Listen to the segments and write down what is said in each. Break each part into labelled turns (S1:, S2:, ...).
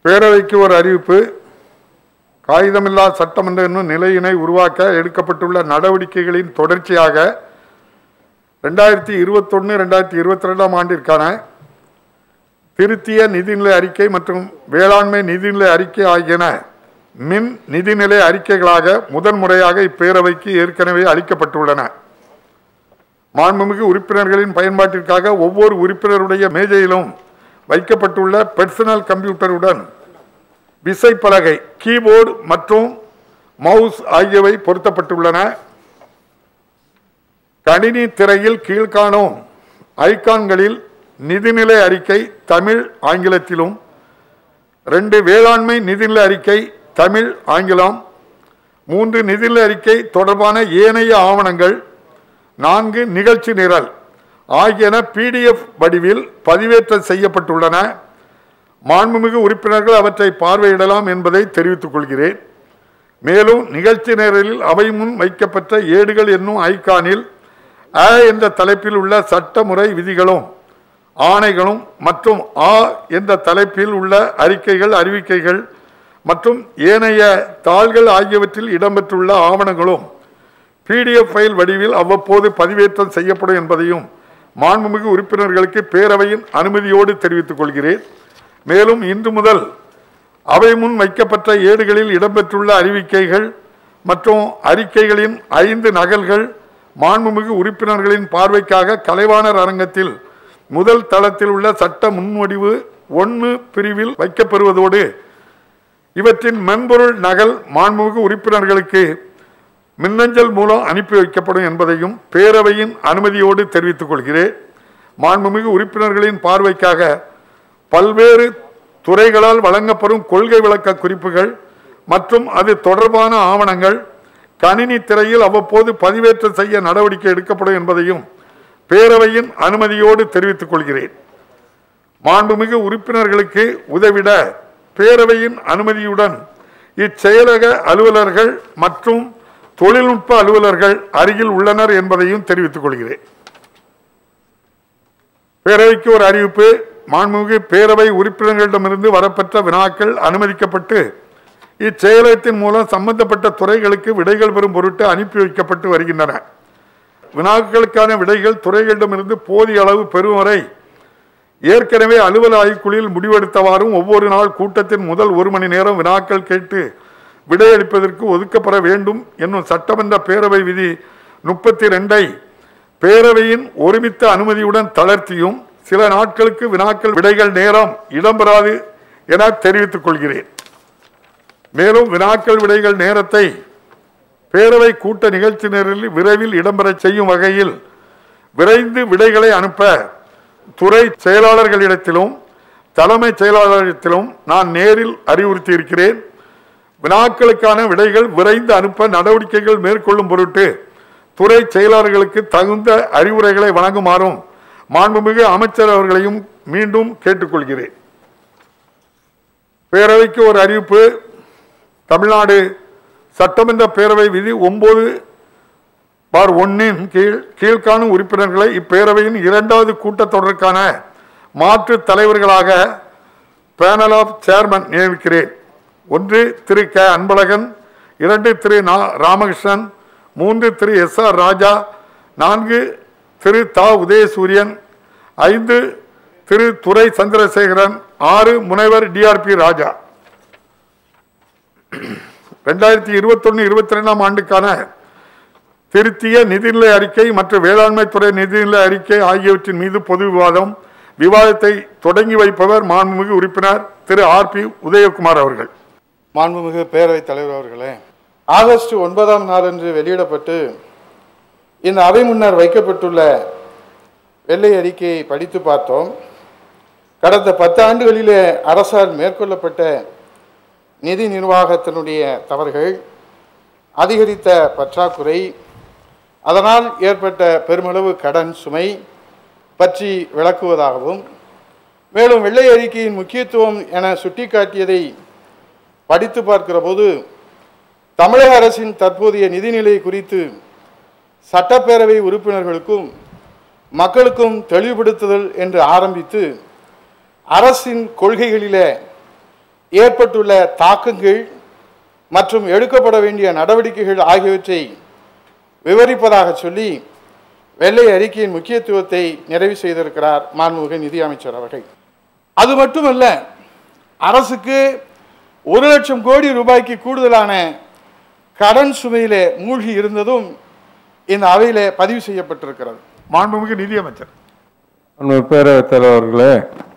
S1: பேரவைக்கு ஒரு அறிவிப்பு காகிதமில்லா சட்டமன்ற என்னும் நிலையினை உருவாக்க எடுக்கப்பட்டுள்ள நடவடிக்கைகளின் தொடர்ச்சியாக ரெண்டாயிரத்தி இருபத்தொன்று ரெண்டாயிரத்தி இருபத்தி ரெண்டாம் ஆண்டிற்கான திருத்திய நிதிநிலை அறிக்கை மற்றும் வேளாண்மை நிதிநிலை அறிக்கை ஆகியன மின் நிதிநிலை அறிக்கைகளாக முதன்முறையாக இப்பேரவைக்கு ஏற்கனவே அளிக்கப்பட்டுள்ளன மாண்புமிகு உறுப்பினர்களின் பயன்பாட்டிற்காக ஒவ்வொரு உறுப்பினருடைய மேஜையிலும் வைக்கப்பட்டுள்ள பெர்சனல் கம்ப்யூட்டருடன் விசைப்பலகை கீபோர்டு மற்றும் மவுஸ் ஆகியவை பொருத்தப்பட்டுள்ளன கணினி திரையில் கீழ்காணும் ஐகான்களில் நிதிநிலை அறிக்கை தமிழ் ஆங்கிலத்திலும் ரெண்டு வேளாண்மை நிதிநிலை அறிக்கை தமிழ் ஆங்கிலம் மூன்று நிதிநிலை அறிக்கை தொடர்பான ஏனைய ஆவணங்கள் நான்கு நிகழ்ச்சி நிரல் ஆகியன பிடிஎஃப் வடிவில் பதிவேற்றம் செய்யப்பட்டுள்ளன மாண்புமிகு உறுப்பினர்கள் அவற்றை பார்வையிடலாம் என்பதை தெரிவித்துக் கொள்கிறேன் மேலும் நிகழ்ச்சி நேரலில் அவை முன் வைக்கப்பட்ட ஏடுகள் என்னும் ஐகானில் அ என்ற தலைப்பில் உள்ள சட்டமுறை விதிகளும் ஆணைகளும் மற்றும் ஆ என்ற தலைப்பில் உள்ள அறிக்கைகள் அறிவிக்கைகள் மற்றும் ஏனைய தாள்கள் ஆகியவற்றில் இடம்பெற்றுள்ள ஆவணங்களும் பிடிஎஃப் ஃபைல் வடிவில் அவ்வப்போது பதிவேற்றம் செய்யப்படும் என்பதையும் மாண்புமிகு உறுப்பினர்களுக்கு பேரவையின் அனுமதியோடு தெரிவித்துக் கொள்கிறேன் மேலும் இன்று முதல் அவை முன் வைக்கப்பட்ட ஏடுகளில் இடம்பெற்றுள்ள அறிவிக்கைகள் மற்றும் அறிக்கைகளின் ஐந்து நகல்கள் மாண்புமிகு உறுப்பினர்களின் பார்வைக்காக கலைவாணர் அரங்கத்தில் முதல் தளத்தில் உள்ள சட்ட முன்வடிவு ஒன்று பிரிவில் வைக்கப்பெறுவதோடு இவற்றின் மென்பொருள் நகல் மாண்புமிகு உறுப்பினர்களுக்கு மின்னஞ்சல் மூலம் அனுப்பி வைக்கப்படும் என்பதையும் பேரவையின் அனுமதியோடு தெரிவித்துக் கொள்கிறேன் மாண்புமிகு உறுப்பினர்களின் பார்வைக்காக பல்வேறு துறைகளால் வழங்கப்படும் கொள்கை விளக்க குறிப்புகள் மற்றும் அது தொடர்பான ஆவணங்கள் கணினி திரையில் அவ்வப்போது பதிவேற்றம் செய்ய நடவடிக்கை எடுக்கப்படும் என்பதையும் பேரவையின் அனுமதியோடு தெரிவித்துக் கொள்கிறேன் மாண்புமிகு உறுப்பினர்களுக்கு உதவிட பேரவையின் அனுமதியுடன் இச்செயலக அலுவலர்கள் மற்றும் தொழில்நுட்ப அலுவலர்கள் அருகில் உள்ளனர் என்பதையும் தெரிவித்துக் கொள்கிறேன் பேரவைக்கு ஒரு அறிவிப்பு மாண்புமிகு பேரவை உறுப்பினர்களிடமிருந்து வரப்பெற்ற வினாக்கள் அனுமதிக்கப்பட்டு இச்செயலகத்தின் மூலம் சம்பந்தப்பட்ட துறைகளுக்கு விடைகள் பெறும் பொருட்டு அனுப்பி வைக்கப்பட்டு வருகின்றன வினாக்களுக்கான விடைகள் துறைகளிடமிருந்து போதிய அளவு பெறும் வரை ஏற்கனவே அலுவல் ஆய்வுக்குழுவில் முடிவெடுத்தவாறும் ஒவ்வொரு நாள் கூட்டத்தின் முதல் ஒரு மணி நேரம் வினாக்கள் கேட்டு விடையளிப்பதற்கு ஒதுக்கப்பட வேண்டும் என்னும் சட்டமன்ற பேரவை விதி முப்பத்தி ரெண்டை பேரவையின் ஒருமித்த அனுமதியுடன் தளர்த்தியும் சில நாட்களுக்கு வினாக்கள் விடைகள் நேரம் இடம்பெறாது என தெரிவித்துக் கொள்கிறேன் மேலும் வினாக்கள் விடைகள் நேரத்தை பேரவை கூட்ட நிகழ்ச்சி நேரில் விரைவில் இடம்பெற செய்யும் வகையில் விரைந்து விடைகளை அனுப்ப துறை செயலாளர்களிடத்திலும் தலைமைச் செயலாளரிடத்திலும் நான் நேரில் அறிவுறுத்தி இருக்கிறேன் வினாக்களுக்கான விடைகள் விரைந்து அனுப்ப நடவடிக்கைகள் மேற்கொள்ளும் பொருட்டு துறை செயலாளர்களுக்கு தகுந்த அறிவுரைகளை வழங்குமாறும் மாண்புமிகு அமைச்சர் அவர்களையும் மீண்டும் கேட்டுக்கொள்கிறேன் பேரவைக்கு ஒரு அறிவிப்பு தமிழ்நாடு சட்டமன்ற பேரவை விதி ஒன்பது பார் ஒன்னின் கீழ் கீழ்காணும் உறுப்பினர்களை இப்பேரவையின் இரண்டாவது கூட்டத்தொடருக்கான மாற்று தலைவர்களாக பேனல் ஆஃப் சேர்மன் நியமிக்கிறேன் ஒன்று திரு க அன்பழகன் இரண்டு திரு நா ராமகிருஷ்ணன் மூன்று திரு எஸ் ஆர் ராஜா நான்கு திரு தா உதயசூரியன் ஐந்து திரு துரை சந்திரசேகரன் ஆறு முனைவர் டிஆர்பி ராஜா ரெண்டாயிரத்தி இருபத்தொன்னு இருபத்தி ரெண்டாம் ஆண்டுக்கான திருத்திய நிதிநிலை அறிக்கை மற்றும் வேளாண்மை துறை நிதிநிலை அறிக்கை ஆகியவற்றின் மீது பொது விவாதம் விவாதத்தை தொடங்கி வைப்பவர் மாண்புமிகு உறுப்பினர் திரு ஆர் பி உதயகுமார் அவர்கள்
S2: மாண்புமிகு பேரவைத் தலைவர் அவர்களே ஆகஸ்ட் ஒன்பதாம் நாளன்று வெளியிடப்பட்டு இந்த அவை முன்னர் வைக்கப்பட்டுள்ள வெள்ளை அறிக்கையை படித்து பார்த்தோம் கடந்த பத்து ஆண்டுகளிலே அரசால் மேற்கொள்ளப்பட்ட நிதி நிர்வாகத்தினுடைய தவறுகள் அதிகரித்த பற்றாக்குறை அதனால் ஏற்பட்ட பெருமளவு கடன் சுமை பற்றி விளக்குவதாகவும் மேலும் வெள்ளை அறிக்கையின் முக்கியத்துவம் என சுட்டிக்காட்டியதை படித்து பார்க்கிற போது தமிழக அரசின் தற்போதைய நிதிநிலை குறித்து சட்டப்பேரவை உறுப்பினர்களுக்கும் மக்களுக்கும் தெளிவுபடுத்துதல் என்று ஆரம்பித்து அரசின் கொள்கைகளிலே ஏற்பட்டுள்ள தாக்கங்கள் மற்றும் எடுக்கப்பட வேண்டிய நடவடிக்கைகள் ஆகியவற்றை விவரிப்பதாக சொல்லி வெள்ளை அறிக்கையின் முக்கியத்துவத்தை நிறைவு செய்திருக்கிறார் மாண்புமிகு நிதி அமைச்சர் அவர்கள் அது மட்டுமல்ல அரசுக்கு ஒரு லட்சம் கோடி ரூபாய்க்கு கூடுதலான கடன் சுமையிலே மூழ்கி இருந்ததும் இந்த அவையிலே பதிவு செய்யப்பட்டிருக்கிறது
S1: மாண்புமிகு நிதியமைச்சர்
S3: அன்பு பேரவைத் தலைவர்களே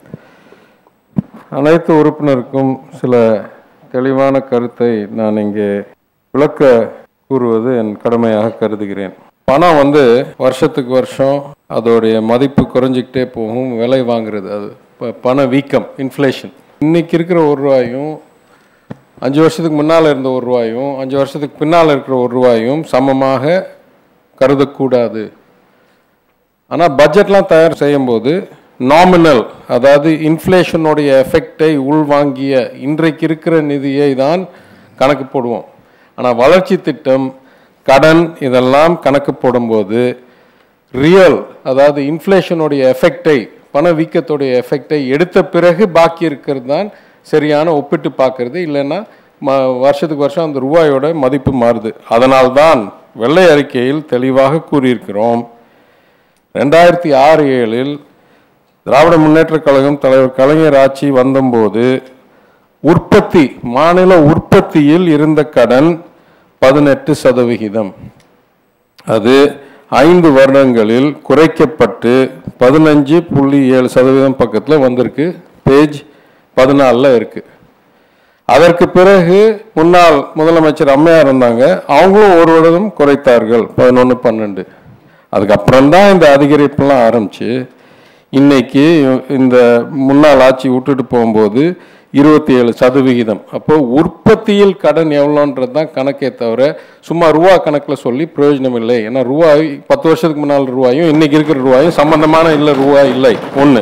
S3: அனைத்து உறுப்பினருக்கும் சில தெளிவான கருத்தை நான் இங்கே விளக்க கூறுவது என் கடமையாக கருதுகிறேன் பணம் வந்து வருஷத்துக்கு வருஷம் அதோடைய மதிப்பு குறைஞ்சிக்கிட்டே போகும் விலை வாங்குறது அது ப- பண வீக்கம் இன்ஃப்ளேஷன் இன்னைக்கு இருக்கிற ஒரு ரூபாயும் அஞ்சு வருஷத்துக்கு முன்னால் இருந்த ஒரு ரூபாயும் அஞ்சு வருஷத்துக்கு பின்னால் இருக்கிற ஒரு ரூபாயும் சமமாக கருதக்கூடாது ஆனால் பட்ஜெட்லாம் தயார் செய்யும்போது நாமினல் அதாவது இன்ஃப்ளேஷனுடைய எஃபெக்டை உள்வாங்கிய இன்றைக்கு இருக்கிற நிதியை தான் கணக்கு போடுவோம் ஆனால் வளர்ச்சி திட்டம் கடன் இதெல்லாம் கணக்கு போடும்போது ரியல் அதாவது இன்ஃப்ளேஷனுடைய எஃபெக்டை பணவீக்கத்துடைய எஃபெக்டை எடுத்த பிறகு பாக்கி இருக்கிறது தான் சரியான ஒப்பிட்டு பார்க்கறது இல்லைன்னா ம வருஷத்துக்கு வருஷம் அந்த ரூபாயோட மதிப்பு மாறுது அதனால்தான் வெள்ளை அறிக்கையில் தெளிவாக கூறியிருக்கிறோம் ரெண்டாயிரத்தி ஆறு ஏழில் திராவிட முன்னேற்றக் கழகம் தலைவர் கலைஞர் ஆட்சி வந்தபோது உற்பத்தி மாநில உற்பத்தியில் இருந்த கடன் பதினெட்டு சதவிகிதம் அது ஐந்து வருடங்களில் குறைக்கப்பட்டு பதினஞ்சு புள்ளி ஏழு சதவீதம் பக்கத்தில் வந்திருக்கு பேஜ் பதினாலில் இருக்கு அதற்கு பிறகு முன்னாள் முதலமைச்சர் அம்மையார் இருந்தாங்க அவங்களும் ஒரு வருடம் குறைத்தார்கள் பதினொன்று பன்னெண்டு அதுக்கப்புறம் தான் இந்த அதிகரிப்புலாம் ஆரம்பிச்சு இன்னைக்கு இந்த முன்னாள் ஆட்சி விட்டுட்டு போகும்போது இருபத்தி ஏழு சதவிகிதம் அப்போ உற்பத்தியில் கடன் எவ்வளோன்றது தான் கணக்கே தவிர சும்மா ரூபா கணக்கில் சொல்லி பிரயோஜனம் இல்லை ஏன்னா ரூபாய் பத்து வருஷத்துக்கு முன்னால் ரூபாயும் இன்னைக்கு இருக்கிற ரூபாயும் சம்பந்தமான இல்லை ரூபாய் இல்லை ஒன்று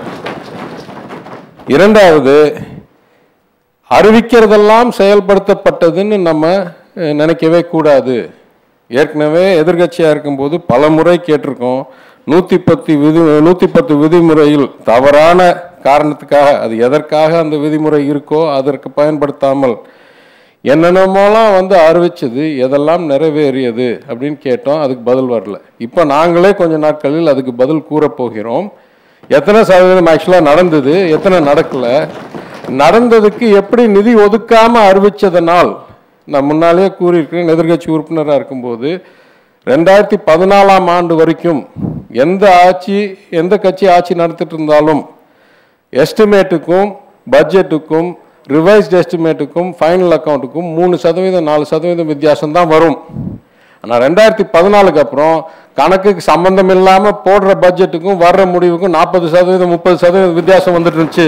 S3: இரண்டாவது அறிவிக்கிறதெல்லாம் செயல்படுத்தப்பட்டதுன்னு நம்ம அஹ், நினைக்கவே கூடாது ஏற்கனவே எதிர்க்கட்சியாக இருக்கும்போது பல முறை கேட்டிருக்கோம் நூற்றி பத்து விதி நூற்றி பத்து விதிமுறையில் தவறான காரணத்துக்காக அது எதற்காக அந்த விதிமுறை இருக்கோ அதற்கு பயன்படுத்தாமல் என்னென்னமோலாம் வந்து அறிவிச்சது எதெல்லாம் நிறைவேறியது அப்படின்னு கேட்டோம் அதுக்கு பதில் வரல இப்போ நாங்களே கொஞ்ச நாட்களில் அதுக்கு பதில் கூறப் போகிறோம் எத்தனை சதவீதம் ஆக்சுவலாக நடந்தது எத்தனை நடக்கல நடந்ததுக்கு எப்படி நிதி ஒதுக்காம அறிவிச்சதனால் நான் முன்னாலே கூறியிருக்கிறேன் எதிர்க்கட்சி உறுப்பினராக இருக்கும்போது ரெண்டாயிரத்தி பதினாலாம் ஆண்டு வரைக்கும் எந்த ஆட்சி எந்த கட்சி ஆட்சி நடத்திட்டு இருந்தாலும் எஸ்டிமேட்டுக்கும் பட்ஜெட்டுக்கும் ரிவைஸ்ட் எஸ்டிமேட்டுக்கும் ஃபைனல் அக்கௌண்ட்டுக்கும் மூணு சதவீதம் நாலு சதவீதம் வித்தியாசம் தான் வரும் ஆனால் ரெண்டாயிரத்தி பதினாலுக்கு அப்புறம் கணக்குக்கு சம்பந்தம் இல்லாமல் போடுற பட்ஜெட்டுக்கும் வர்ற முடிவுக்கும் நாற்பது சதவீதம் முப்பது சதவீதம் வித்தியாசம் வந்துட்டு இருந்துச்சு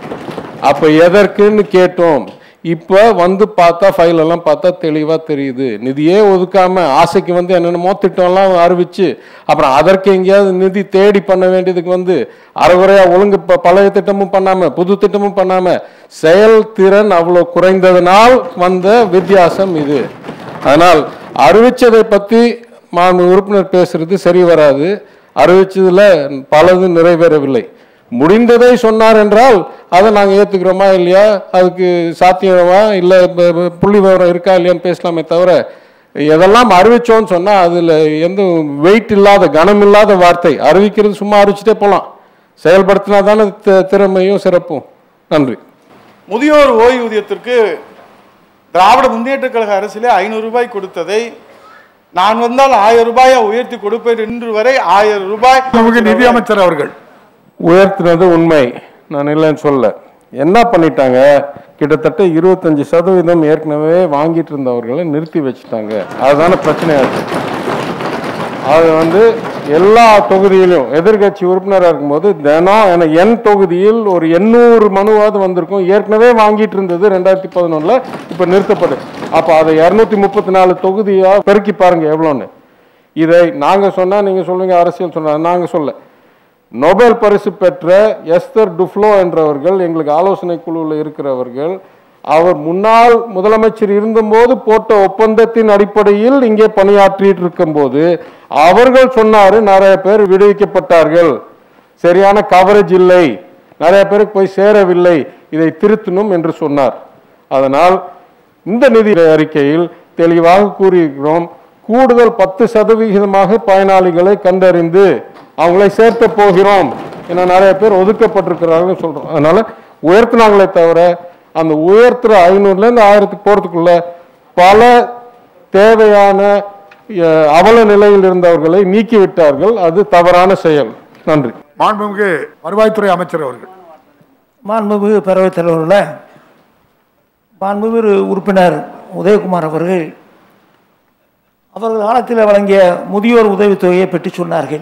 S3: அப்போ எதற்குன்னு கேட்டோம் இப்போ வந்து பார்த்தா ஃபைல் எல்லாம் பார்த்தா தெளிவாக தெரியுது நிதியே ஒதுக்காம ஆசைக்கு வந்து என்னென்னமோ திட்டம்லாம் அறிவிச்சு அப்புறம் அதற்கு எங்கேயாவது நிதி தேடி பண்ண வேண்டியதுக்கு வந்து அரைகுறையாக ஒழுங்கு ப- பழைய திட்டமும் பண்ணாம புது திட்டமும் பண்ணாம செயல்திறன் அவ்வளோ குறைந்ததனால் வந்த வித்தியாசம் இது அதனால் அறிவிச்சதை பற்றி மாண்பு உறுப்பினர் பேசுறது சரி வராது அறிவிச்சதுல பலது நிறைவேறவில்லை முடிந்ததை சொன்னார் என்றால் அதை நாங்கள் ஏற்றுக்கிறோமா இல்லையா அதுக்கு சாத்தியமா இல்லை புள்ளி விவரம் இருக்கா இல்லையான்னு பேசலாமே தவிர எதெல்லாம் அறிவிச்சோன்னு சொன்னால் அதில் எந்த வெயிட் இல்லாத கனம் இல்லாத வார்த்தை அறிவிக்கிறது சும்மா அறிவிச்சிட்டே போகலாம் செயல்படுத்தினா தானே தி- திறமையும் சிறப்பும் நன்றி
S2: முதியோர் ஓய்வூதியத்திற்கு திராவிட முன்னேற்ற கழக அரசிலே ஐநூறு ரூபாய் கொடுத்ததை நான் வந்தால் ஆயிரம் ரூபாயா உயர்த்தி கொடுப்பேன் இன்று வரை ஆயிரம் ரூபாய்
S1: மாண்புமிகு நிதியமைச்சர் அவர்கள்
S3: உயர்த்தினது உண்மை நான் இல்லைன்னு சொல்ல என்ன பண்ணிட்டாங்க கிட்டத்தட்ட இருபத்தஞ்சு சதவீதம் ஏற்கனவே வாங்கிட்டு இருந்தவர்களை நிறுத்தி வச்சுட்டாங்க அதுதானே பிரச்சனையாச்சு அது வந்து எல்லா தொகுதியிலும் எதிர்க்கட்சி உறுப்பினராக இருக்கும்போது தினம் என என் தொகுதியில் ஒரு எண்ணூறு மனுவாவது வந்திருக்கும் ஏற்கனவே வாங்கிட்டு இருந்தது ரெண்டாயிரத்தி பதினொன்றில் இப்போ நிறுத்தப்படு அப்போ அதை இரநூத்தி முப்பத்தி நாலு தொகுதியாக பெருக்கி பாருங்க எவ்வளோன்னு இதை நாங்கள் சொன்னால் நீங்கள் சொல்லுங்க அரசியல் சொன்னா நாங்கள் சொல்ல நோபல் பரிசு பெற்ற எஸ்தர் டுஃப்ளோ என்றவர்கள் எங்களுக்கு ஆலோசனை குழுவில் இருக்கிறவர்கள் அவர் முன்னாள் முதலமைச்சர் இருந்தபோது போட்ட ஒப்பந்தத்தின் அடிப்படையில் இங்கே பணியாற்றிட்டு இருக்கும்போது அவர்கள் சொன்னாரு நிறைய பேர் விடுவிக்கப்பட்டார்கள் சரியான கவரேஜ் இல்லை நிறைய பேருக்கு போய் சேரவில்லை இதை திருத்தணும் என்று சொன்னார் அதனால் இந்த நிதி அறிக்கையில் தெளிவாக கூறியிருக்கிறோம் கூடுதல் பத்து சதவிகிதமாக பயனாளிகளை கண்டறிந்து அவங்களை சேர்த்த போகிறோம் ஏன்னா நிறைய பேர் ஒதுக்கப்பட்டிருக்கிறார்கள் சொல்றோம் அதனால உயர்த்தினாங்களே தவிர அந்த உயர்த்துற ஐநூறுலேருந்து ஆயிரத்துக்கு போகிறதுக்குள்ள பல தேவையான அஹ், அவல நிலையில் இருந்தவர்களை நீக்கிவிட்டார்கள் அது தவறான செயல் நன்றி
S1: மாண்புமிகு வருவாய்த்துறை அமைச்சர் அவர்கள்
S4: மாண்புமிகு பேரவைத் தலைவர்களே மாண்புமிகு உறுப்பினர் உதயகுமார் அவர்கள் அவர்கள் காலத்தில் வழங்கிய முதியோர் உதவித்தொகையை பற்றி சொன்னார்கள்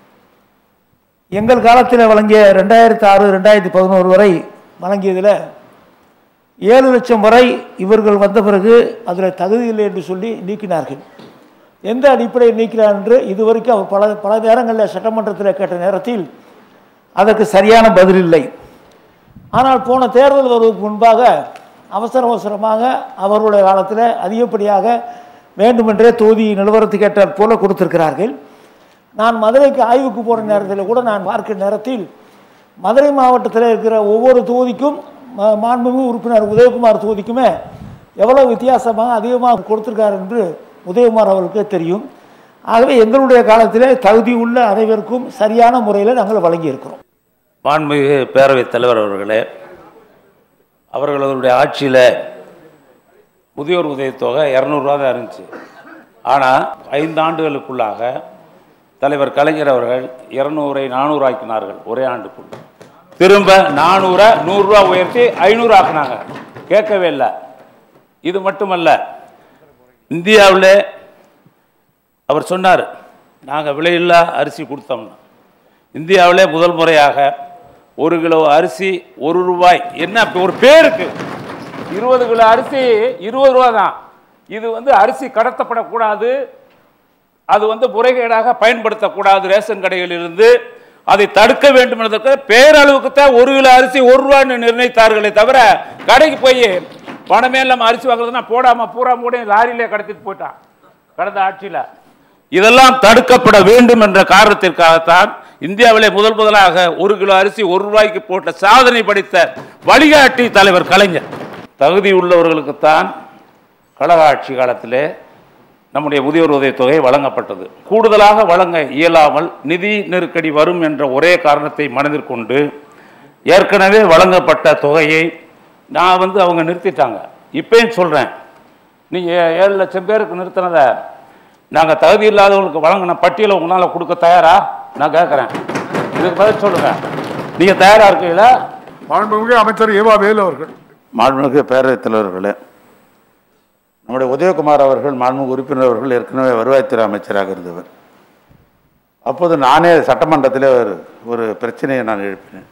S4: எங்கள் காலத்தில் வழங்கிய ரெண்டாயிரத்தி ஆறு ரெண்டாயிரத்தி பதினோரு வரை வழங்கியதில் ஏழு லட்சம் வரை இவர்கள் வந்த பிறகு அதில் தகுதி இல்லை என்று சொல்லி நீக்கினார்கள் எந்த அடிப்படையில் நீக்கிறார் என்று இதுவரைக்கும் அவர் பல பல நேரங்களில் சட்டமன்றத்தில் கேட்ட நேரத்தில் அதற்கு சரியான பதில் இல்லை ஆனால் போன தேர்தல் வருவதற்கு முன்பாக அவசர அவசரமாக அவர்களுடைய காலத்தில் அதிகப்படியாக வேண்டுமென்றே தொகுதி நிலவரத்துக்கு ஏற்றாற் போல கொடுத்திருக்கிறார்கள் நான் மதுரைக்கு ஆய்வுக்கு போன நேரத்தில் கூட நான் பார்க்கிற நேரத்தில் மதுரை மாவட்டத்தில் இருக்கிற ஒவ்வொரு தொகுதிக்கும் ம- மாண்புமிகு உறுப்பினர் உதயகுமார் தொகுதிக்குமே எவ்வளோ வித்தியாசமாக அதிகமாக கொடுத்திருக்கார் என்று உதயகுமார் அவர்களுக்கே தெரியும் ஆகவே எங்களுடைய காலத்திலே தகுதி உள்ள அனைவருக்கும் சரியான முறையில் நாங்கள் வழங்கியிருக்கிறோம்
S5: மாண்புமிகு பேரவைத் தலைவர் அவர்களே அவர்களுடைய ஆட்சியில் முதியோர் உதவித்தொகை இரநூறுவா தான் இருந்துச்சு ஆனால் ஐந்து ஆண்டுகளுக்குள்ளாக தலைவர் கலைஞர் அவர்கள் இரநூறை நானூறு ஆக்கினார்கள் ஒரே ஆண்டுக்குள் திரும்ப நானூறை நூறுரூவா உயர்த்தி ஐநூறு ஆக்குனாங்க கேட்கவே இல்லை இது மட்டுமல்ல இந்தியாவில் அவர் சொன்னார் நாங்கள் விலையில்லா அரிசி கொடுத்தோம்னு இந்தியாவிலே முதல் முறையாக ஒரு கிலோ அரிசி ஒரு ரூபாய் என்ன அப்படி ஒரு பேருக்கு இருபது கிலோ அரிசி இருபது ரூபா தான் இது வந்து அரிசி கடத்தப்படக்கூடாது அது வந்து முறைகேடாக பயன்படுத்தக்கூடாது ரேஷன் கடைகளிலிருந்து அதை தடுக்க வேண்டும் என்பதற்கு பேரளவுக்கு தான் ஒரு கிலோ அரிசி ஒரு ரூபான்னு நிர்ணயித்தார்களே தவிர கடைக்கு போய் பணமே இல்லாமல் அரிசி வாங்குறதுன்னா போடாம பூரா மூடையும் லாரியிலே கடத்திட்டு போயிட்டான் கடந்த ஆட்சியில் இதெல்லாம் தடுக்கப்பட வேண்டும் என்ற காரணத்திற்காகத்தான் இந்தியாவிலே முதல் முதலாக ஒரு கிலோ அரிசி ஒரு ரூபாய்க்கு போட்ட சாதனை படைத்த வழிகாட்டி தலைவர் கலைஞர் தகுதி உள்ளவர்களுக்குத்தான் கழக ஆட்சி காலத்திலே நம்முடைய முதியோர் உதவித்தொகை வழங்கப்பட்டது கூடுதலாக வழங்க இயலாமல் நிதி நெருக்கடி வரும் என்ற ஒரே காரணத்தை மனதில் கொண்டு ஏற்கனவே வழங்கப்பட்ட தொகையை நான் வந்து அவங்க நிறுத்திட்டாங்க இப்பயும் சொல்கிறேன் நீங்கள் ஏழு லட்சம் பேருக்கு நிறுத்தினதை நாங்கள் தகுதி இல்லாதவங்களுக்கு வழங்கின பட்டியலை உங்களால் கொடுக்க தயாரா நான் கேட்குறேன் இதுக்கு பதில் சொல்லுங்கள் நீங்கள் தயாராக இருக்கீங்களா
S1: மாண்புமிகு அமைச்சர் ஏவா வேலு அவர்கள்
S6: மாண்புமிகு பேரவைத் தலைவர்களே நம்முடைய உதயகுமார் அவர்கள் மாண்புமிகு உறுப்பினர் அவர்கள் ஏற்கனவே வருவாய்த்துறை அமைச்சராக இருந்தவர் அப்போது நானே சட்டமன்றத்திலே ஒரு ஒரு பிரச்சனையை நான் எழுப்பினேன்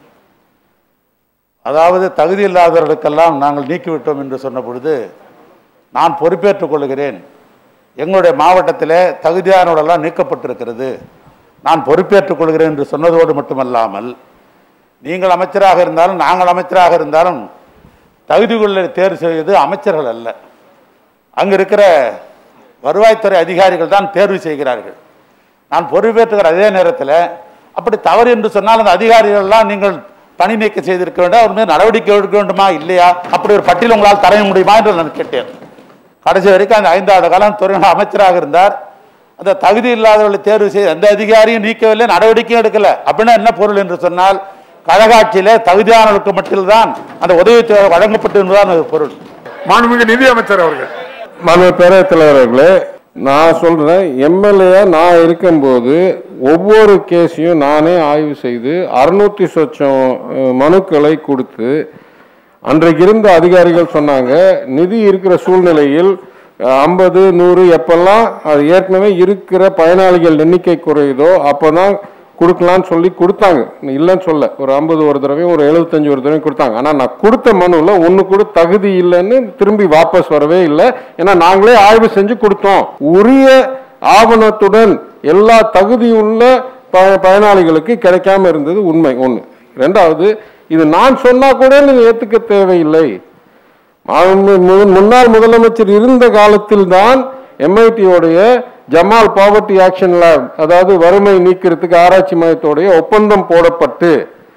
S6: அதாவது தகுதி இல்லாதவர்களுக்கெல்லாம் நாங்கள் நீக்கிவிட்டோம் என்று சொன்ன பொழுது நான் பொறுப்பேற்றுக் கொள்கிறேன் எங்களுடைய மாவட்டத்திலே தகுதியானவர்களெல்லாம் நீக்கப்பட்டிருக்கிறது நான் பொறுப்பேற்றுக் கொள்கிறேன் என்று சொன்னதோடு மட்டுமல்லாமல் நீங்கள் அமைச்சராக இருந்தாலும் நாங்கள் அமைச்சராக இருந்தாலும் தகுதிகளை தேர்வு செய்வது அமைச்சர்கள் அல்ல அங்க இருக்கிற வருவாய்த்துறை அதிகாரிகள் தான் தேர்வு செய்கிறார்கள் நான் பொறுப்பேற்றுகிற அதே நேரத்தில் அப்படி தவறு என்று சொன்னால் அந்த அதிகாரிகள்லாம் நீங்கள் பணி நீக்கம் செய்திருக்க வேண்டும் அவர் மீது நடவடிக்கை எடுக்க வேண்டுமா இல்லையா அப்படி ஒரு பட்டியல் உங்களால் தர முடியுமா என்று நான் கேட்டேன் கடைசி வரைக்கும் அந்த ஐந்தாண்டு காலம் துறை அமைச்சராக இருந்தார் அந்த தகுதி இல்லாதவர்களை தேர்வு செய்து எந்த அதிகாரியும் நீக்கவில்லை நடவடிக்கையும் எடுக்கல அப்படின்னா என்ன பொருள் என்று சொன்னால் கழகாட்சியிலே தகுதியானவர்களுக்கு மட்டும்தான் அந்த உதவித்தொகை வழங்கப்பட்டு என்பதுதான் அது பொருள்
S1: மாண்புமிகு நிதி அமைச்சர் அவர்கள்
S3: மாண்பு பேரவைத் தலைவர்களே நான் சொல்றேன் எம்எல்ஏ நான் இருக்கும்போது ஒவ்வொரு கேஸையும் நானே ஆய்வு செய்து அறுநூத்தி சொச்சம் அஹ், மனுக்களை கொடுத்து அன்றைக்கு இருந்த அதிகாரிகள் சொன்னாங்க நிதி இருக்கிற சூழ்நிலையில் ஐம்பது நூறு எப்பெல்லாம் அது ஏற்கனவே இருக்கிற பயனாளிகள் எண்ணிக்கை குறையுதோ அப்போதான் கொடுக்கலான்னு சொல்லி கொடுத்தாங்க இல்லைன்னு சொல்ல ஒரு ஐம்பது ஒரு தடவையும் ஒரு எழுபத்தஞ்சு ஒரு தடவையும் கொடுத்தாங்க ஆனால் நான் கொடுத்த மனுவில் ஒன்று கூட தகுதி இல்லைன்னு திரும்பி வாபஸ் வரவே இல்லை ஏன்னா நாங்களே ஆய்வு செஞ்சு கொடுத்தோம் உரிய ஆவணத்துடன் எல்லா தகுதியுள்ள ப பயனாளிகளுக்கு கிடைக்காம இருந்தது உண்மை ஒன்று ரெண்டாவது இது நான் சொன்னா கூட நீங்க ஏத்துக்க தேவையில்லை மாண்பு- மு- முன்னாள் முதலமைச்சர் இருந்த காலத்தில் தான் எம்ஐடியோடைய ஜமால் பாவர்ட்டி ஆக்ஷன் லேப் அதாவது வறுமை நீக்கிறதுக்கு ஆராய்ச்சி மையத்தோடைய ஒப்பந்தம் போடப்பட்டு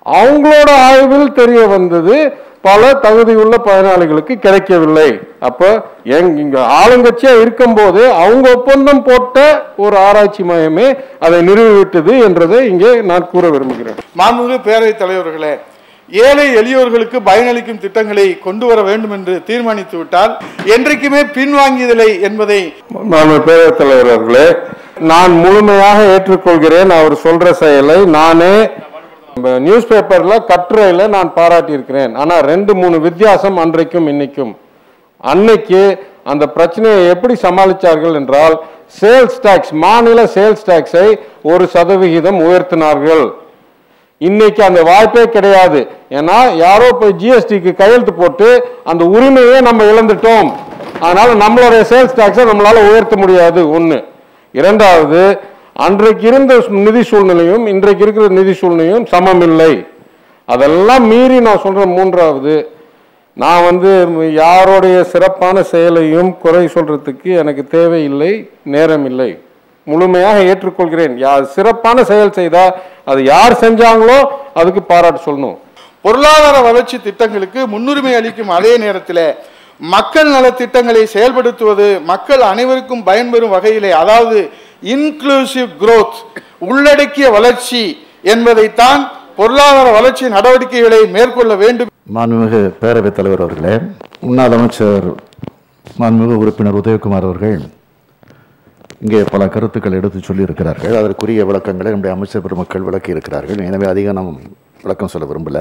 S3: அவங்களோட ஆய்வில் தெரிய வந்தது பல தகுதியுள்ள பயனாளிகளுக்கு கிடைக்கவில்லை அப்ப எங் இங்க ஆளுங்கட்சியா இருக்கும்போது அவங்க ஒப்பந்தம் போட்ட ஒரு ஆராய்ச்சி மையமே அதை நிறுவிவிட்டது என்றதை இங்கே நான் கூற விரும்புகிறேன்
S2: மாண்புமிகு பேரவைத் தலைவர்களே ஏழை எளியோர்களுக்கு பயனளிக்கும் திட்டங்களை கொண்டு வர வேண்டும் என்று தீர்மானித்து விட்டால் என்றைக்குமே பின்வாங்கியதில்லை என்பதை
S3: மாண்பு பேரவைத் தலைவர் அவர்களே நான் முழுமையாக ஏற்றுக்கொள்கிறேன் அவர் சொல்ற செயலை நானே நியூஸ் பேப்பர்ல கட்டுரையில நான் பாராட்டி இருக்கிறேன் ஆனா ரெண்டு மூணு வித்தியாசம் அன்றைக்கும் இன்னைக்கும் அன்னைக்கு அந்த பிரச்சனையை எப்படி சமாளிச்சார்கள் என்றால் சேல்ஸ் டாக்ஸ் மாநில சேல்ஸ் டாக்ஸை ஒரு சதவிகிதம் உயர்த்தினார்கள் இன்னைக்கு அந்த வாய்ப்பே கிடையாது ஏன்னா யாரோ போய் ஜிஎஸ்டிக்கு கையெழுத்து போட்டு அந்த உரிமையை நம்ம இழந்துட்டோம் அதனால நம்மளுடைய சேல்ஸ் டாக்ஸை நம்மளால உயர்த்த முடியாது ஒன்று இரண்டாவது அன்றைக்கு இருந்த நிதி சூழ்நிலையும் இன்றைக்கு இருக்கிற நிதி சூழ்நிலையும் சமம் இல்லை அதெல்லாம் மீறி நான் சொல்றேன் மூன்றாவது நான் வந்து யாருடைய சிறப்பான செயலையும் குறை சொல்றதுக்கு எனக்கு தேவையில்லை நேரம் இல்லை முழுமையாக ஏற்றுக்கொள்கிறேன் யார் சிறப்பான செயல் செய்தா அது யார் செஞ்சாங்களோ அதுக்கு பாராட்டு சொல்லணும்
S2: பொருளாதார வளர்ச்சி திட்டங்களுக்கு முன்னுரிமை அளிக்கும் அதே நேரத்தில் மக்கள் நல திட்டங்களை செயல்படுத்துவது மக்கள் அனைவருக்கும் பயன்பெறும் வகையிலே அதாவது இன்க்ளூசிவ் growth உள்ளடக்கிய வளர்ச்சி என்பதைத்தான் பொருளாதார வளர்ச்சி நடவடிக்கைகளை மேற்கொள்ள வேண்டும்
S7: மாண்புமிகு பேரவைத் தலைவர் அவர்களே முன்னாள் அமைச்சர் மாண்புமிகு உறுப்பினர் உதயகுமார் அவர்கள் இங்கே பல கருத்துக்கள் எடுத்து சொல்லியிருக்கிறார்கள் அதற்குரிய விளக்கங்களை நம்முடைய அமைச்சர் பெருமக்கள் விளக்கி இருக்கிறார்கள் எனவே அதிகம் நாம் விளக்கம் சொல்ல விரும்பல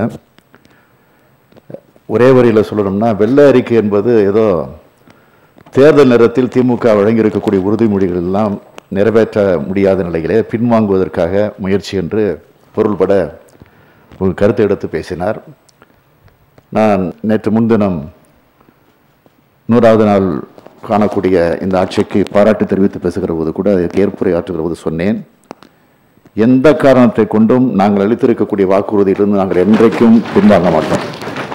S7: ஒரே வரியில் சொல்லணும்னா வெள்ளை அறிக்கை என்பது ஏதோ தேர்தல் நேரத்தில் திமுக வழங்கியிருக்கக்கூடிய உறுதிமொழிகள் எல்லாம் நிறைவேற்ற முடியாத நிலையிலே பின்வாங்குவதற்காக முயற்சி என்று பொருள்பட ஒரு கருத்தை எடுத்து பேசினார் நான் நேற்று முன்தினம் நூறாவது நாள் காணக்கூடிய இந்த ஆட்சிக்கு பாராட்டு தெரிவித்து பேசுகிற போது கூட அதற்கு ஏற்புரை ஆற்றுகிற போது சொன்னேன் எந்த காரணத்தை கொண்டும் நாங்கள் அளித்திருக்கக்கூடிய வாக்குறுதியிலிருந்து நாங்கள் என்றைக்கும் பின்வாங்க மாட்டோம்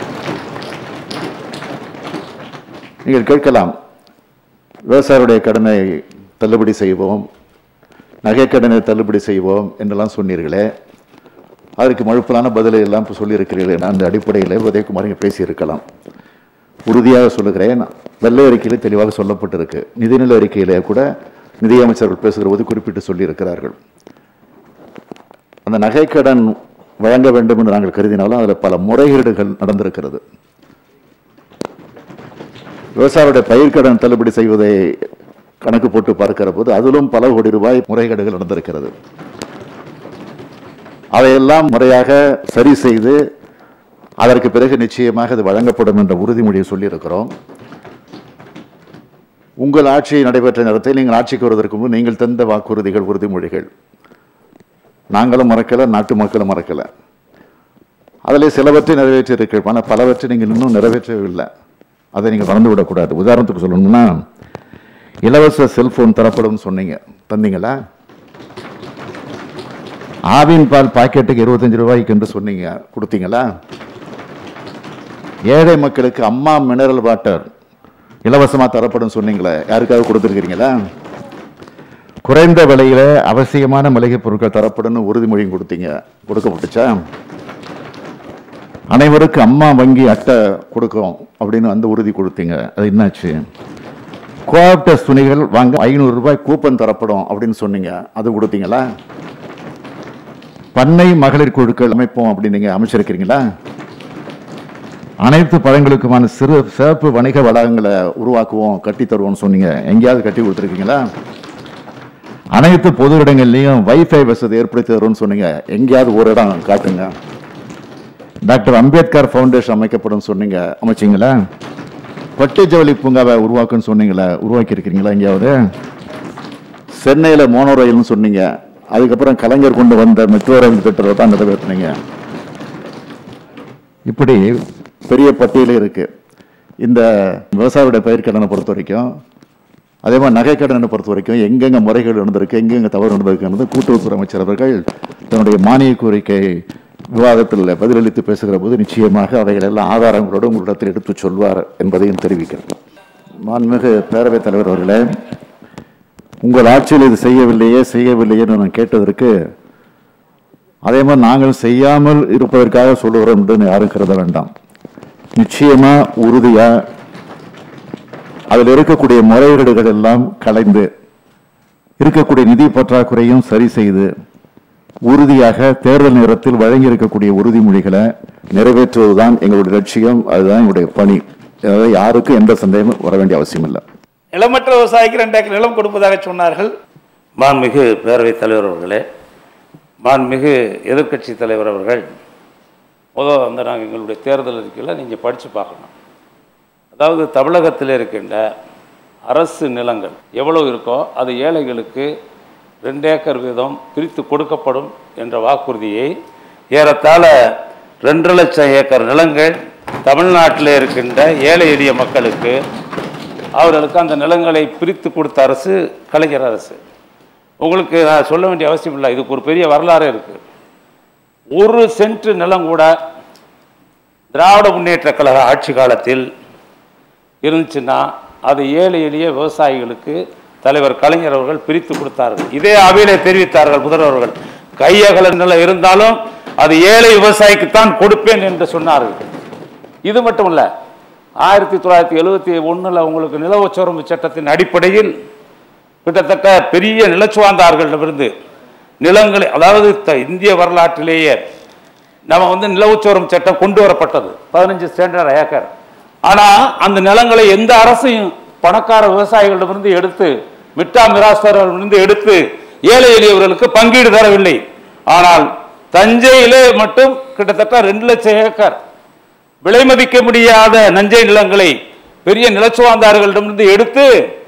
S7: நீங்கள் கேட்கலாம் விவசாயிகளுடைய கடனை தள்ளுபடி செய்வோம் நகைக்கடனை தள்ளுபடி செய்வோம் என்றெல்லாம் சொன்னீர்களே அதற்கு மழுப்பலான பதிலை எல்லாம் இப்போ சொல்லியிருக்கிறீர்கள் அந்த அடிப்படையில் உதயகுமார் இங்கே பேசியிருக்கலாம் உறுதியாக சொல்லுகிறேன் வெள்ளை அறிக்கையில் தெளிவாக சொல்லப்பட்டிருக்கு நிதிநிலை அறிக்கையிலே கூட நிதியமைச்சர்கள் பேசுகிற போது குறிப்பிட்டு சொல்லியிருக்கிறார்கள் அந்த நகைக்கடன் வழங்க வேண்டும் என்று நாங்கள் கருதினாலும் அதில் பல முறைகேடுகள் நடந்திருக்கிறது விவசாயியுடைய பயிர்க்கடன் தள்ளுபடி செய்வதை கணக்கு போட்டு பார்க்கிற போது அதிலும் பல கோடி ரூபாய் முறைகேடுகள் நடந்திருக்கிறது அதையெல்லாம் முறையாக சரி செய்து அதற்கு பிறகு நிச்சயமாக அது வழங்கப்படும் என்ற உறுதிமொழியை சொல்லியிருக்கிறோம் உங்கள் ஆட்சி நடைபெற்ற நேரத்தில் நீங்கள் ஆட்சிக்கு வருவதற்கு முன்பு நீங்கள் தந்த வாக்குறுதிகள் உறுதிமொழிகள் நாங்களும் மறக்கல நாட்டு மக்களும் மறக்கல அதில் சிலவற்றை நிறைவேற்றியிருக்கிறோம் ஆனால் பலவற்றை நீங்கள் இன்னும் நிறைவேற்றவில்லை அதை நீங்கள் மறந்து விடக்கூடாது உதாரணத்துக்கு சொல்லணும்னா இலவச செல்போன் தரப்படும் சொன்னீங்க தந்தீங்களா ஆவின் பால் பாக்கெட்டுக்கு இருபத்தஞ்சு ரூபாய்க்கு என்று சொன்னீங்க கொடுத்தீங்களா ஏழை மக்களுக்கு அம்மா மினரல் வாட்டர் இலவசமாக தரப்படும் சொன்னீங்களே யாருக்காவது கொடுத்துருக்கிறீங்களா குறைந்த விலையில அவசியமான மளிகை பொருட்கள் தரப்படும்னு உறுதிமொழியும் கொடுத்தீங்க கொடுக்கப்பட்டுச்சா அனைவருக்கும் அம்மா வங்கி அட்டை கொடுக்கும் அப்படின்னு அந்த உறுதி கொடுத்தீங்க அது என்னாச்சு கோஆப்டஸ் துணிகள் வாங்க ஐநூறு ரூபாய் கூப்பன் தரப்படும் அப்படின்னு சொன்னீங்க அது கொடுத்தீங்களா பண்ணை மகளிர் குழுக்கள் அமைப்போம் அப்படின்னு நீங்க அமைச்சிருக்கிறீங்களா அனைத்து பழங்களுக்குமான சிறு சிறப்பு வணிக வளாகங்களை உருவாக்குவோம் கட்டி தருவோம்னு சொன்னீங்க எங்கேயாவது கட்டி கொடுத்துருக்கீங்களா அனைத்து பொது இடங்கள்லையும் வைஃபை வசதி ஏற்படுத்தி தருவோம்னு சொன்னீங்க எங்கேயாவது ஒரு இடம் காட்டுங்க டாக்டர் அம்பேத்கர் ஃபவுண்டேஷன் அமைக்கப்படும் சொன்னீங்க அமைச்சிங்களா பட்டு ஜவுளி பூங்காவை உருவாக்குன்னு சொன்னீங்களா உருவாக்கி இருக்கிறீங்களா எங்கேயாவது சென்னையில் மோனோ ரயில்னு சொன்னீங்க அதுக்கப்புறம் கலைஞர் கொண்டு வந்த மெட்ரோ ரயில் திட்டத்தை தான் நிறைவேற்றினீங்க இப்படி பெரிய பட்டியலே இருக்கு இந்த விவசாயியுடைய பயிர்க்கடனை பொறுத்த வரைக்கும் அதே மாதிரி நகைக்கடனை பொறுத்த வரைக்கும் எங்கெங்க முறைகள் நடந்திருக்கு எங்கெங்க தவறு நடந்திருக்குன்றது கூட்டுறவுத்துறை அமைச்சர் அவர்கள் தன்னுடைய மானிய கோரிக்கை விவாதத்தில் பதிலளித்து பேசுகிற போது நிச்சயமாக அவைகள் எல்லாம் ஆதாரங்களோடு உங்களிடத்தில் எடுத்துச் சொல்வார் என்பதையும் தெரிவிக்கிறேன் மாண்புமிகு பேரவைத் தலைவர் அவர்களே உங்கள் ஆட்சியில் இது செய்யவில்லையே செய்யவில்லையே நான் கேட்டதற்கு அதே மாதிரி நாங்கள் செய்யாமல் இருப்பதற்காக சொல்லுகிறோம் என்று யாரும் கருத வேண்டாம் நிச்சயமா உறுதியா அதில் இருக்கக்கூடிய முறைகேடுகள் எல்லாம் கலைந்து இருக்கக்கூடிய நிதி பற்றாக்குறையும் சரி செய்து உறுதியாக தேர்தல் நேரத்தில் வழங்கி இருக்கக்கூடிய உறுதிமொழிகளை நிறைவேற்றுவதுதான் எங்களுடைய லட்சியம் அதுதான் எங்களுடைய பணி அதாவது யாருக்கும் எந்த சந்தேகமும் வர வேண்டிய அவசியம் இல்லை
S8: நிலமற்ற விவசாயிக்கு ரெண்டு ஏக்கர் நிலம் கொடுப்பதாக சொன்னார்கள்
S5: மாண்புமிகு பேரவைத் தலைவர் அவர்களே மாண்புமிகு எதிர்க்கட்சி தலைவர் அவர்கள் முதல் அந்த நாங்கள் எங்களுடைய தேர்தல் அறிக்கையில் நீங்கள் படித்து பார்க்கணும் அதாவது தமிழகத்தில் இருக்கின்ற அரசு நிலங்கள் எவ்வளோ இருக்கோ அது ஏழைகளுக்கு ரெண்டு ஏக்கர் வீதம் பிரித்து கொடுக்கப்படும் என்ற வாக்குறுதியை ஏறத்தாழ ரெண்டு லட்சம் ஏக்கர் நிலங்கள் தமிழ்நாட்டில் இருக்கின்ற ஏழை எளிய மக்களுக்கு அவர்களுக்கு அந்த நிலங்களை பிரித்து கொடுத்த அரசு கலைஞர் அரசு உங்களுக்கு நான் சொல்ல வேண்டிய அவசியம் இல்லை இதுக்கு ஒரு பெரிய வரலாறு இருக்குது ஒரு சென்ட் நிலம் கூட திராவிட முன்னேற்றக் கழக ஆட்சி காலத்தில் இருந்துச்சுன்னா அது ஏழை எளிய விவசாயிகளுக்கு தலைவர் கலைஞர் அவர்கள் பிரித்து கொடுத்தார்கள் இதே அவையிலே தெரிவித்தார்கள் முதல்வர்கள் கையகல நிலம் இருந்தாலும் அது ஏழை விவசாயிக்குத்தான் கொடுப்பேன் என்று சொன்னார்கள் இது மட்டும் இல்லை ஆயிரத்தி தொள்ளாயிரத்தி எழுபத்தி ஒன்றில் உங்களுக்கு நிலவச்சோரம்பு சட்டத்தின் அடிப்படையில் கிட்டத்தட்ட பெரிய நிலச்சுவாந்தார்களிடமிருந்து நிலங்களை அதாவது த- இந்திய வரலாற்றிலேயே நம்ம வந்து நிலவுச்சோரம் சட்டம் கொண்டு வரப்பட்டது பதினஞ்சு ஸ்டாண்டர்ட் ஏக்கர் ஆனால் அந்த நிலங்களை எந்த அரசையும் பணக்கார விவசாயிகளிடமிருந்து எடுத்து மிட்டா மிராஸ்தரிடமிருந்து எடுத்து ஏழை எளியவர்களுக்கு பங்கீடு தரவில்லை ஆனால் தஞ்சையிலே மட்டும் கிட்டத்தட்ட ரெண்டு லட்சம் ஏக்கர் விலை மதிக்க முடியாத நஞ்சை நிலங்களை பெரிய நிலச்சுவாந்தார்களிடமிருந்து எடுத்து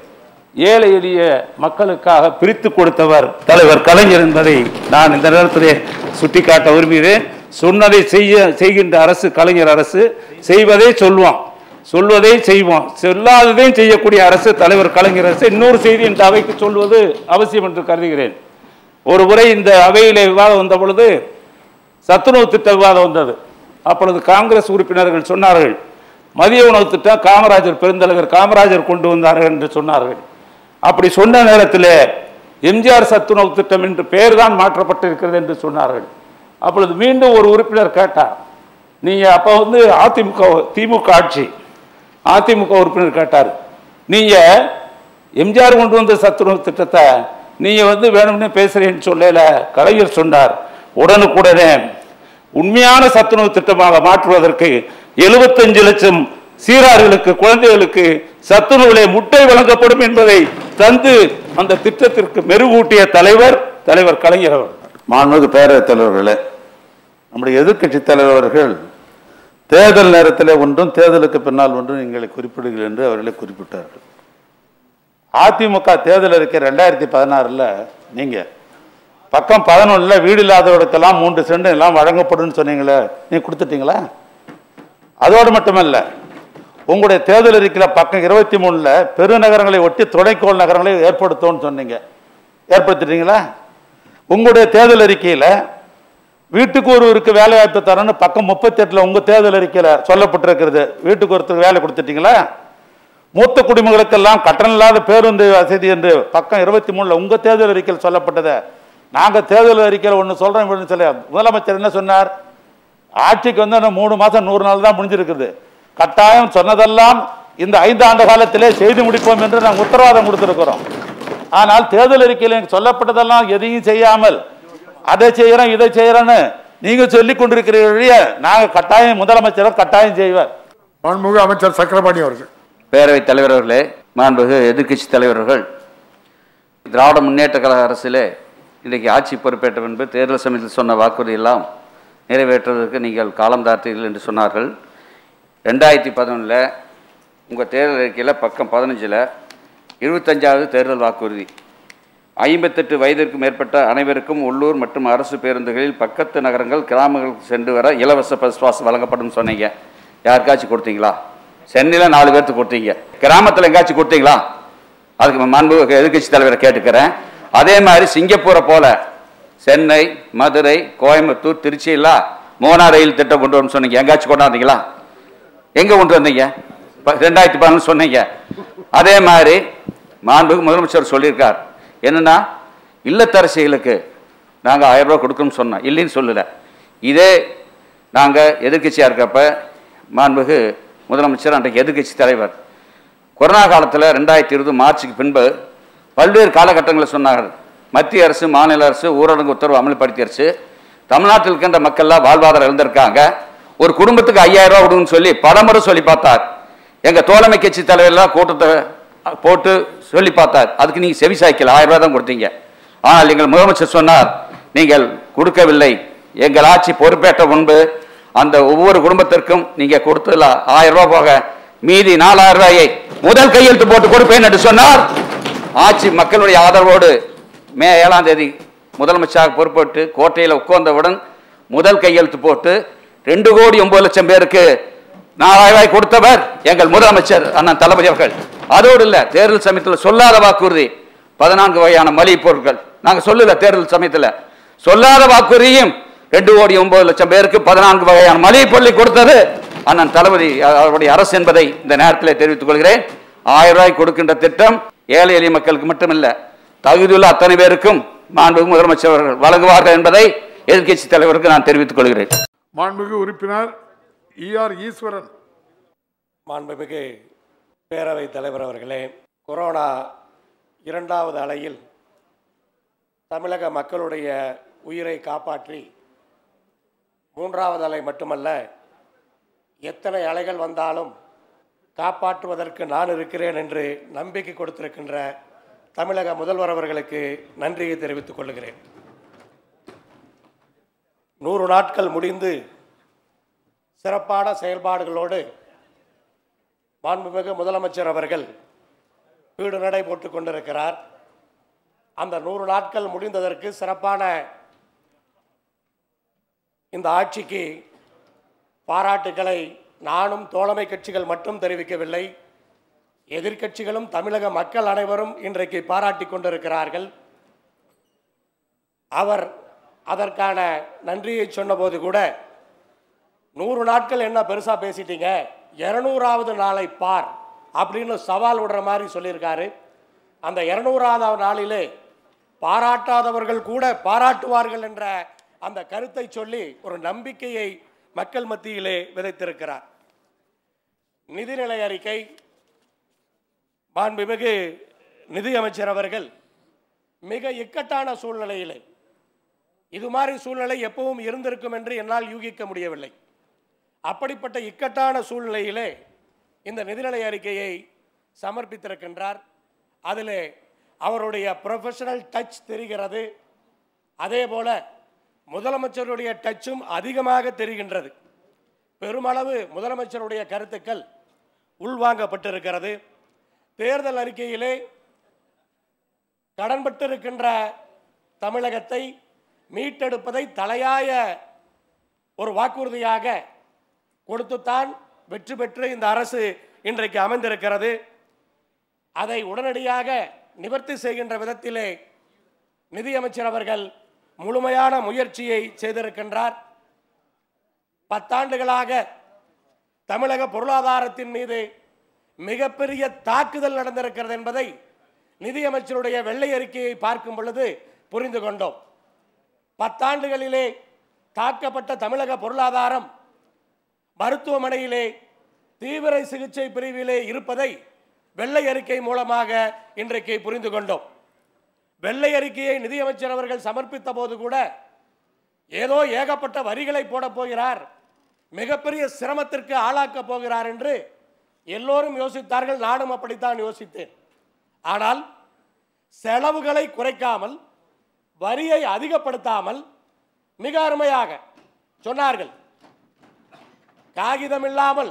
S5: ஏழை எளிய மக்களுக்காக பிரித்து கொடுத்தவர் தலைவர் கலைஞர் என்பதை நான் இந்த நேரத்திலே சுட்டிக்காட்ட விரும்புகிறேன் சொன்னதை செய்ய செய்கின்ற அரசு கலைஞர் அரசு செய்வதை சொல்வோம் சொல்வதை செய்வோம் சொல்லாததையும் செய்யக்கூடிய அரசு தலைவர் கலைஞர் அரசு இன்னொரு செய்தி இந்த அவைக்கு சொல்வது அவசியம் என்று கருதுகிறேன் ஒரு முறை இந்த அவையிலே விவாதம் வந்த பொழுது சத்துணவு திட்ட விவாதம் வந்தது அப்பொழுது காங்கிரஸ் உறுப்பினர்கள் சொன்னார்கள் மதிய உணவு திட்டம் காமராஜர் பெருந்தலைவர் காமராஜர் கொண்டு வந்தார்கள் என்று சொன்னார்கள் அப்படி சொன்ன நேரத்தில் எம்ஜிஆர் சத்துணவு திட்டம் என்று பெயர் தான் மாற்றப்பட்டிருக்கிறது என்று சொன்னார்கள் அப்பொழுது மீண்டும் ஒரு உறுப்பினர் கேட்டார் நீங்க அப்போ வந்து அதிமுக திமுக ஆட்சி அதிமுக உறுப்பினர் கேட்டார் நீங்க எம்ஜிஆர் கொண்டு வந்த சத்துணவு திட்டத்தை நீங்க வந்து வேணும்னே பேசுறேன்னு சொல்லல கலைஞர் சொன்னார் உடனுக்குடனே உண்மையான சத்துணவு திட்டமாக மாற்றுவதற்கு எழுபத்தஞ்சு லட்சம் சீரார்களுக்கு குழந்தைகளுக்கு சத்துணவுலே முட்டை வழங்கப்படும் என்பதை தந்து அந்த திட்டத்திற்கு மெருகூட்டிய தலைவர் தலைவர் கலைஞர் அவர்
S6: மாண்புமிகு பேரவைத் தலைவர்களே நம்முடைய எதிர்க்கட்சி தலைவர்கள் தேர்தல் நேரத்தில் ஒன்றும் தேர்தலுக்கு பின்னால் ஒன்றும் எங்களை குறிப்பிடுங்கள் என்று அவர்களே குறிப்பிட்டார்கள் அதிமுக தேர்தல் அறிக்கை ரெண்டாயிரத்தி பதினாறில் நீங்கள் பக்கம் பதினொன்றில் வீடு இல்லாதவர்களுக்கெல்லாம் மூன்று சென்ட் எல்லாம் வழங்கப்படும்னு சொன்னீங்களே நீ கொடுத்துட்டீங்களா அதோடு மட்டுமல்ல உங்களுடைய தேர்தல் அறிக்கையில் பக்கம் இருபத்தி மூணில் பெருநகரங்களை ஒட்டி துணைக்கோள் நகரங்களை ஏற்படுத்தும்னு சொன்னீங்க ஏற்படுத்திட்டீங்களா உங்களுடைய தேர்தல் அறிக்கையில் வீட்டுக்கு ஒருவருக்கு வேலை வாய்ப்பு தரேன்னு பக்கம் முப்பத்தெட்டில் உங்கள் தேர்தல் அறிக்கையில் சொல்லப்பட்டிருக்கிறது வீட்டுக்கு ஒருத்தருக்கு வேலை கொடுத்துட்டீங்களா மூத்த குடிமகளுக்கெல்லாம் கட்டணம் இல்லாத பேருந்து வசதி என்று பக்கம் இருபத்தி மூணில் உங்கள் தேர்தல் அறிக்கையில் சொல்லப்பட்டதை நாங்கள் தேர்தல் அறிக்கையில் ஒன்று சொல்கிறோம் இப்படின்னு சொல்ல முதலமைச்சர் என்ன சொன்னார் ஆட்சிக்கு வந்து இன்னும் மூணு மாதம் நூறு நாள் தான் முடிஞ்சிருக்குது கட்டாயம் சொன்னதெல்லாம் இந்த ஐந்து ஆண்டு காலத்திலே செய்து முடிப்போம் என்று நாங்கள் உத்தரவாதம் கொடுத்திருக்கிறோம் ஆனால் தேர்தல் அறிக்கையில் எனக்கு சொல்லப்பட்டதெல்லாம் எதையும் செய்யாமல் அதை செய்யறோம் இதை செய்யறோன்னு நீங்க சொல்லி கொண்டிருக்கிறீர்கள் நாங்க கட்டாயம் முதலமைச்சர் கட்டாயம் செய்வார்
S1: மாண்புமிகு அமைச்சர் சக்கரபாணி அவர்கள்
S9: பேரவைத் தலைவர் அவர்களே மாண்புமிகு எதிர்க்கட்சி தலைவர்கள் திராவிட முன்னேற்ற கழக அரசிலே இன்றைக்கு ஆட்சி பொறுப்பேற்ற பின்பு தேர்தல் சமயத்தில் சொன்ன வாக்குறுதியெல்லாம் நிறைவேற்றுவதற்கு நீங்கள் காலம் தாழ்த்தீர்கள் என்று சொன்னார்கள் ரெண்டாயிரத்தி பதினொன்றில் உங்கள் தேர்தல் அறிக்கையில் பக்கம் பதினஞ்சில் இருபத்தஞ்சாவது தேர்தல் வாக்குறுதி ஐம்பத்தெட்டு வயதிற்கு மேற்பட்ட அனைவருக்கும் உள்ளூர் மற்றும் அரசு பேருந்துகளில் பக்கத்து நகரங்கள் கிராமங்களுக்கு சென்று வர இலவச பஸ் பாஸ் வழங்கப்படும் சொன்னீங்க யாருக்காச்சும் கொடுத்தீங்களா சென்னையில் நாலு பேர்த்துக்கு கொடுத்தீங்க கிராமத்தில் எங்காச்சும் கொடுத்தீங்களா அதுக்கு மாண்பு எதிர்க்கட்சி தலைவரை கேட்டுக்கிறேன் அதே மாதிரி சிங்கப்பூரை போல சென்னை மதுரை கோயம்புத்தூர் திருச்சியெல்லாம் மோனா ரயில் திட்டம் கொண்டு வரணும்னு சொன்னீங்க எங்காச்சும் கொண்டாந்தீங்களா எங்கே கொண்டு வந்தீங்க ப- ரெண்டாயிரத்தி பதினொன்று சொன்னீங்க அதே மாதிரி மாண்புக்கு முதலமைச்சர் சொல்லியிருக்கார் என்னன்னா இல்லத்தரசிகளுக்கு நாங்கள் ஆயிரம் ரூபாய் கொடுக்கணும்னு சொன்னோம் இல்லைன்னு சொல்லலை இதே நாங்கள் எதிர்க்கட்சியாக இருக்கப்ப மாண்புகு முதலமைச்சர் அன்றைக்கு எதிர்க்கட்சி தலைவர் கொரோனா காலத்தில் ரெண்டாயிரத்தி இருபது மார்ச்சுக்கு பின்பு பல்வேறு காலகட்டங்களில் சொன்னார்கள் மத்திய அரசு மாநில அரசு ஊரடங்கு உத்தரவு அமல்படுத்திடுச்சு தமிழ்நாட்டில் இருக்கின்ற மக்கள்லாம் வாழ்வாதாரம் இழந்திருக்காங்க ஒரு குடும்பத்துக்கு ஐயாயிரம் ரூபா கொடுங்கன்னு சொல்லி பலமுறை சொல்லி பார்த்தார் எங்கள் தோழமை கட்சி தலைவர்லாம் கூட்டத்தை அஹ், போட்டு சொல்லி பார்த்தார் அதுக்கு நீங்கள் செவி சாய்க்கல ஆயிரம் ரூபாய் தான் கொடுத்தீங்க ஆனால் எங்கள் முதலமைச்சர் சொன்னார் நீங்கள் கொடுக்கவில்லை எங்கள் ஆட்சி பொறுப்பேற்ற முன்பு அந்த ஒவ்வொரு குடும்பத்திற்கும் நீங்க கொடுத்ததுல ஆயிரம் ரூபாய் போக மீதி நாலாயிரம் ரூபாயை முதல் கையெழுத்து போட்டு கொடுப்பேன் என்று சொன்னார் ஆட்சி மக்களுடைய ஆதரவோடு மே ஏழாம் தேதி முதலமைச்சராக பொறுப்பேற்று கோட்டையில் உட்கார்ந்தவுடன் முதல் கையெழுத்து போட்டு ரெண்டு கோடி ஒன்பது லட்சம் பேருக்கு நாலாயிரம் ரூபாய் கொடுத்தவர் எங்கள் முதலமைச்சர் அண்ணன் தளபதி அவர்கள் அதோடு இல்ல தேர்தல் சமயத்தில் சொல்லாத வாக்குறுதி பதினான்கு வகையான மளிகை பொருட்கள் நாங்க சொல்லல தேர்தல் சமயத்தில் சொல்லாத வாக்குறுதியும் ரெண்டு கோடி ஒன்பது லட்சம் பேருக்கு பதினான்கு வகையான மளிகை பொருளை கொடுத்தது அண்ணன் தளபதி அவருடைய அரசு என்பதை இந்த நேரத்தில் தெரிவித்துக் கொள்கிறேன் ஆயிரம் ரூபாய் கொடுக்கின்ற திட்டம் ஏழை எளிய மக்களுக்கு மட்டுமல்ல தகுதியுள்ள அத்தனை பேருக்கும் மாண்புமிகு முதலமைச்சர் அவர்கள் வழங்குவார்கள் என்பதை எதிர்க்கட்சி தலைவருக்கு நான் தெரிவித்துக் கொள்கிறேன்
S1: மாண்புமிகு உறுப்பினர் இஆர் ஈஸ்வரன்
S10: மாண்புமிகு பேரவைத் தலைவர் அவர்களே கொரோனா இரண்டாவது அலையில் தமிழக மக்களுடைய உயிரை காப்பாற்றி மூன்றாவது அலை மட்டுமல்ல எத்தனை அலைகள் வந்தாலும் காப்பாற்றுவதற்கு நான் இருக்கிறேன் என்று நம்பிக்கை கொடுத்திருக்கின்ற தமிழக முதல்வர் அவர்களுக்கு நன்றியை தெரிவித்துக் கொள்கிறேன் நூறு நாட்கள் முடிந்து சிறப்பான செயல்பாடுகளோடு மாண்புமிகு முதலமைச்சர் அவர்கள் வீடு நடை போட்டுக் கொண்டிருக்கிறார் அந்த நூறு நாட்கள் முடிந்ததற்கு சிறப்பான இந்த ஆட்சிக்கு பாராட்டுக்களை நானும் தோழமை கட்சிகள் மட்டும் தெரிவிக்கவில்லை எதிர்க்கட்சிகளும் தமிழக மக்கள் அனைவரும் இன்றைக்கு பாராட்டி கொண்டிருக்கிறார்கள் அவர் அதற்கான நன்றியை சொன்னபோது கூட நூறு நாட்கள் என்ன பெருசா பேசிட்டீங்க இருநூறாவது நாளை பார் அப்படின்னு சவால் விடுற மாதிரி சொல்லியிருக்காரு அந்த இருநூறாவது நாளிலே பாராட்டாதவர்கள் கூட பாராட்டுவார்கள் என்ற அந்த கருத்தை சொல்லி ஒரு நம்பிக்கையை மக்கள் மத்தியிலே விதைத்திருக்கிறார் நிதிநிலை அறிக்கை மாண்புமிகு நிதியமைச்சர் அவர்கள் மிக இக்கட்டான சூழ்நிலையிலே இது மாதிரி சூழ்நிலை எப்பவும் இருந்திருக்கும் என்று என்னால் யூகிக்க முடியவில்லை அப்படிப்பட்ட இக்கட்டான சூழ்நிலையிலே இந்த நிதிநிலை அறிக்கையை சமர்ப்பித்திருக்கின்றார் அதிலே அவருடைய ப்ரொஃபஷனல் டச் தெரிகிறது அதே போல முதலமைச்சருடைய டச்சும் அதிகமாக தெரிகின்றது பெருமளவு முதலமைச்சருடைய கருத்துக்கள் உள்வாங்கப்பட்டிருக்கிறது தேர்தல் அறிக்கையிலே கடன்பட்டிருக்கின்ற தமிழகத்தை மீட்டெடுப்பதை தலையாய ஒரு வாக்குறுதியாக கொடுத்துத்தான் வெற்றி பெற்று இந்த அரசு இன்றைக்கு அமைந்திருக்கிறது அதை உடனடியாக நிவர்த்தி செய்கின்ற விதத்திலே நிதியமைச்சர் அவர்கள் முழுமையான முயற்சியை செய்திருக்கின்றார் பத்தாண்டுகளாக தமிழக பொருளாதாரத்தின் மீது மிகப்பெரிய தாக்குதல் நடந்திருக்கிறது என்பதை நிதியமைச்சருடைய வெள்ளை அறிக்கையை பார்க்கும் பொழுது புரிந்து கொண்டோம் பத்தாண்டுகளிலே தாக்கப்பட்ட தமிழக பொருளாதாரம் மருத்துவமனையிலே தீவிர சிகிச்சை பிரிவிலே இருப்பதை வெள்ளை அறிக்கை மூலமாக இன்றைக்கு புரிந்து கொண்டோம் வெள்ளை அறிக்கையை நிதியமைச்சர் அவர்கள் சமர்ப்பித்த போது கூட ஏதோ ஏகப்பட்ட வரிகளை போடப் போகிறார் மிகப்பெரிய சிரமத்திற்கு ஆளாக்கப் போகிறார் என்று எல்லோரும் யோசித்தார்கள் நானும் அப்படித்தான் யோசித்தேன் ஆனால் செலவுகளை குறைக்காமல் வரியை அதிகப்படுத்தாமல் மிக அருமையாக சொன்னார்கள் காகிதம் இல்லாமல்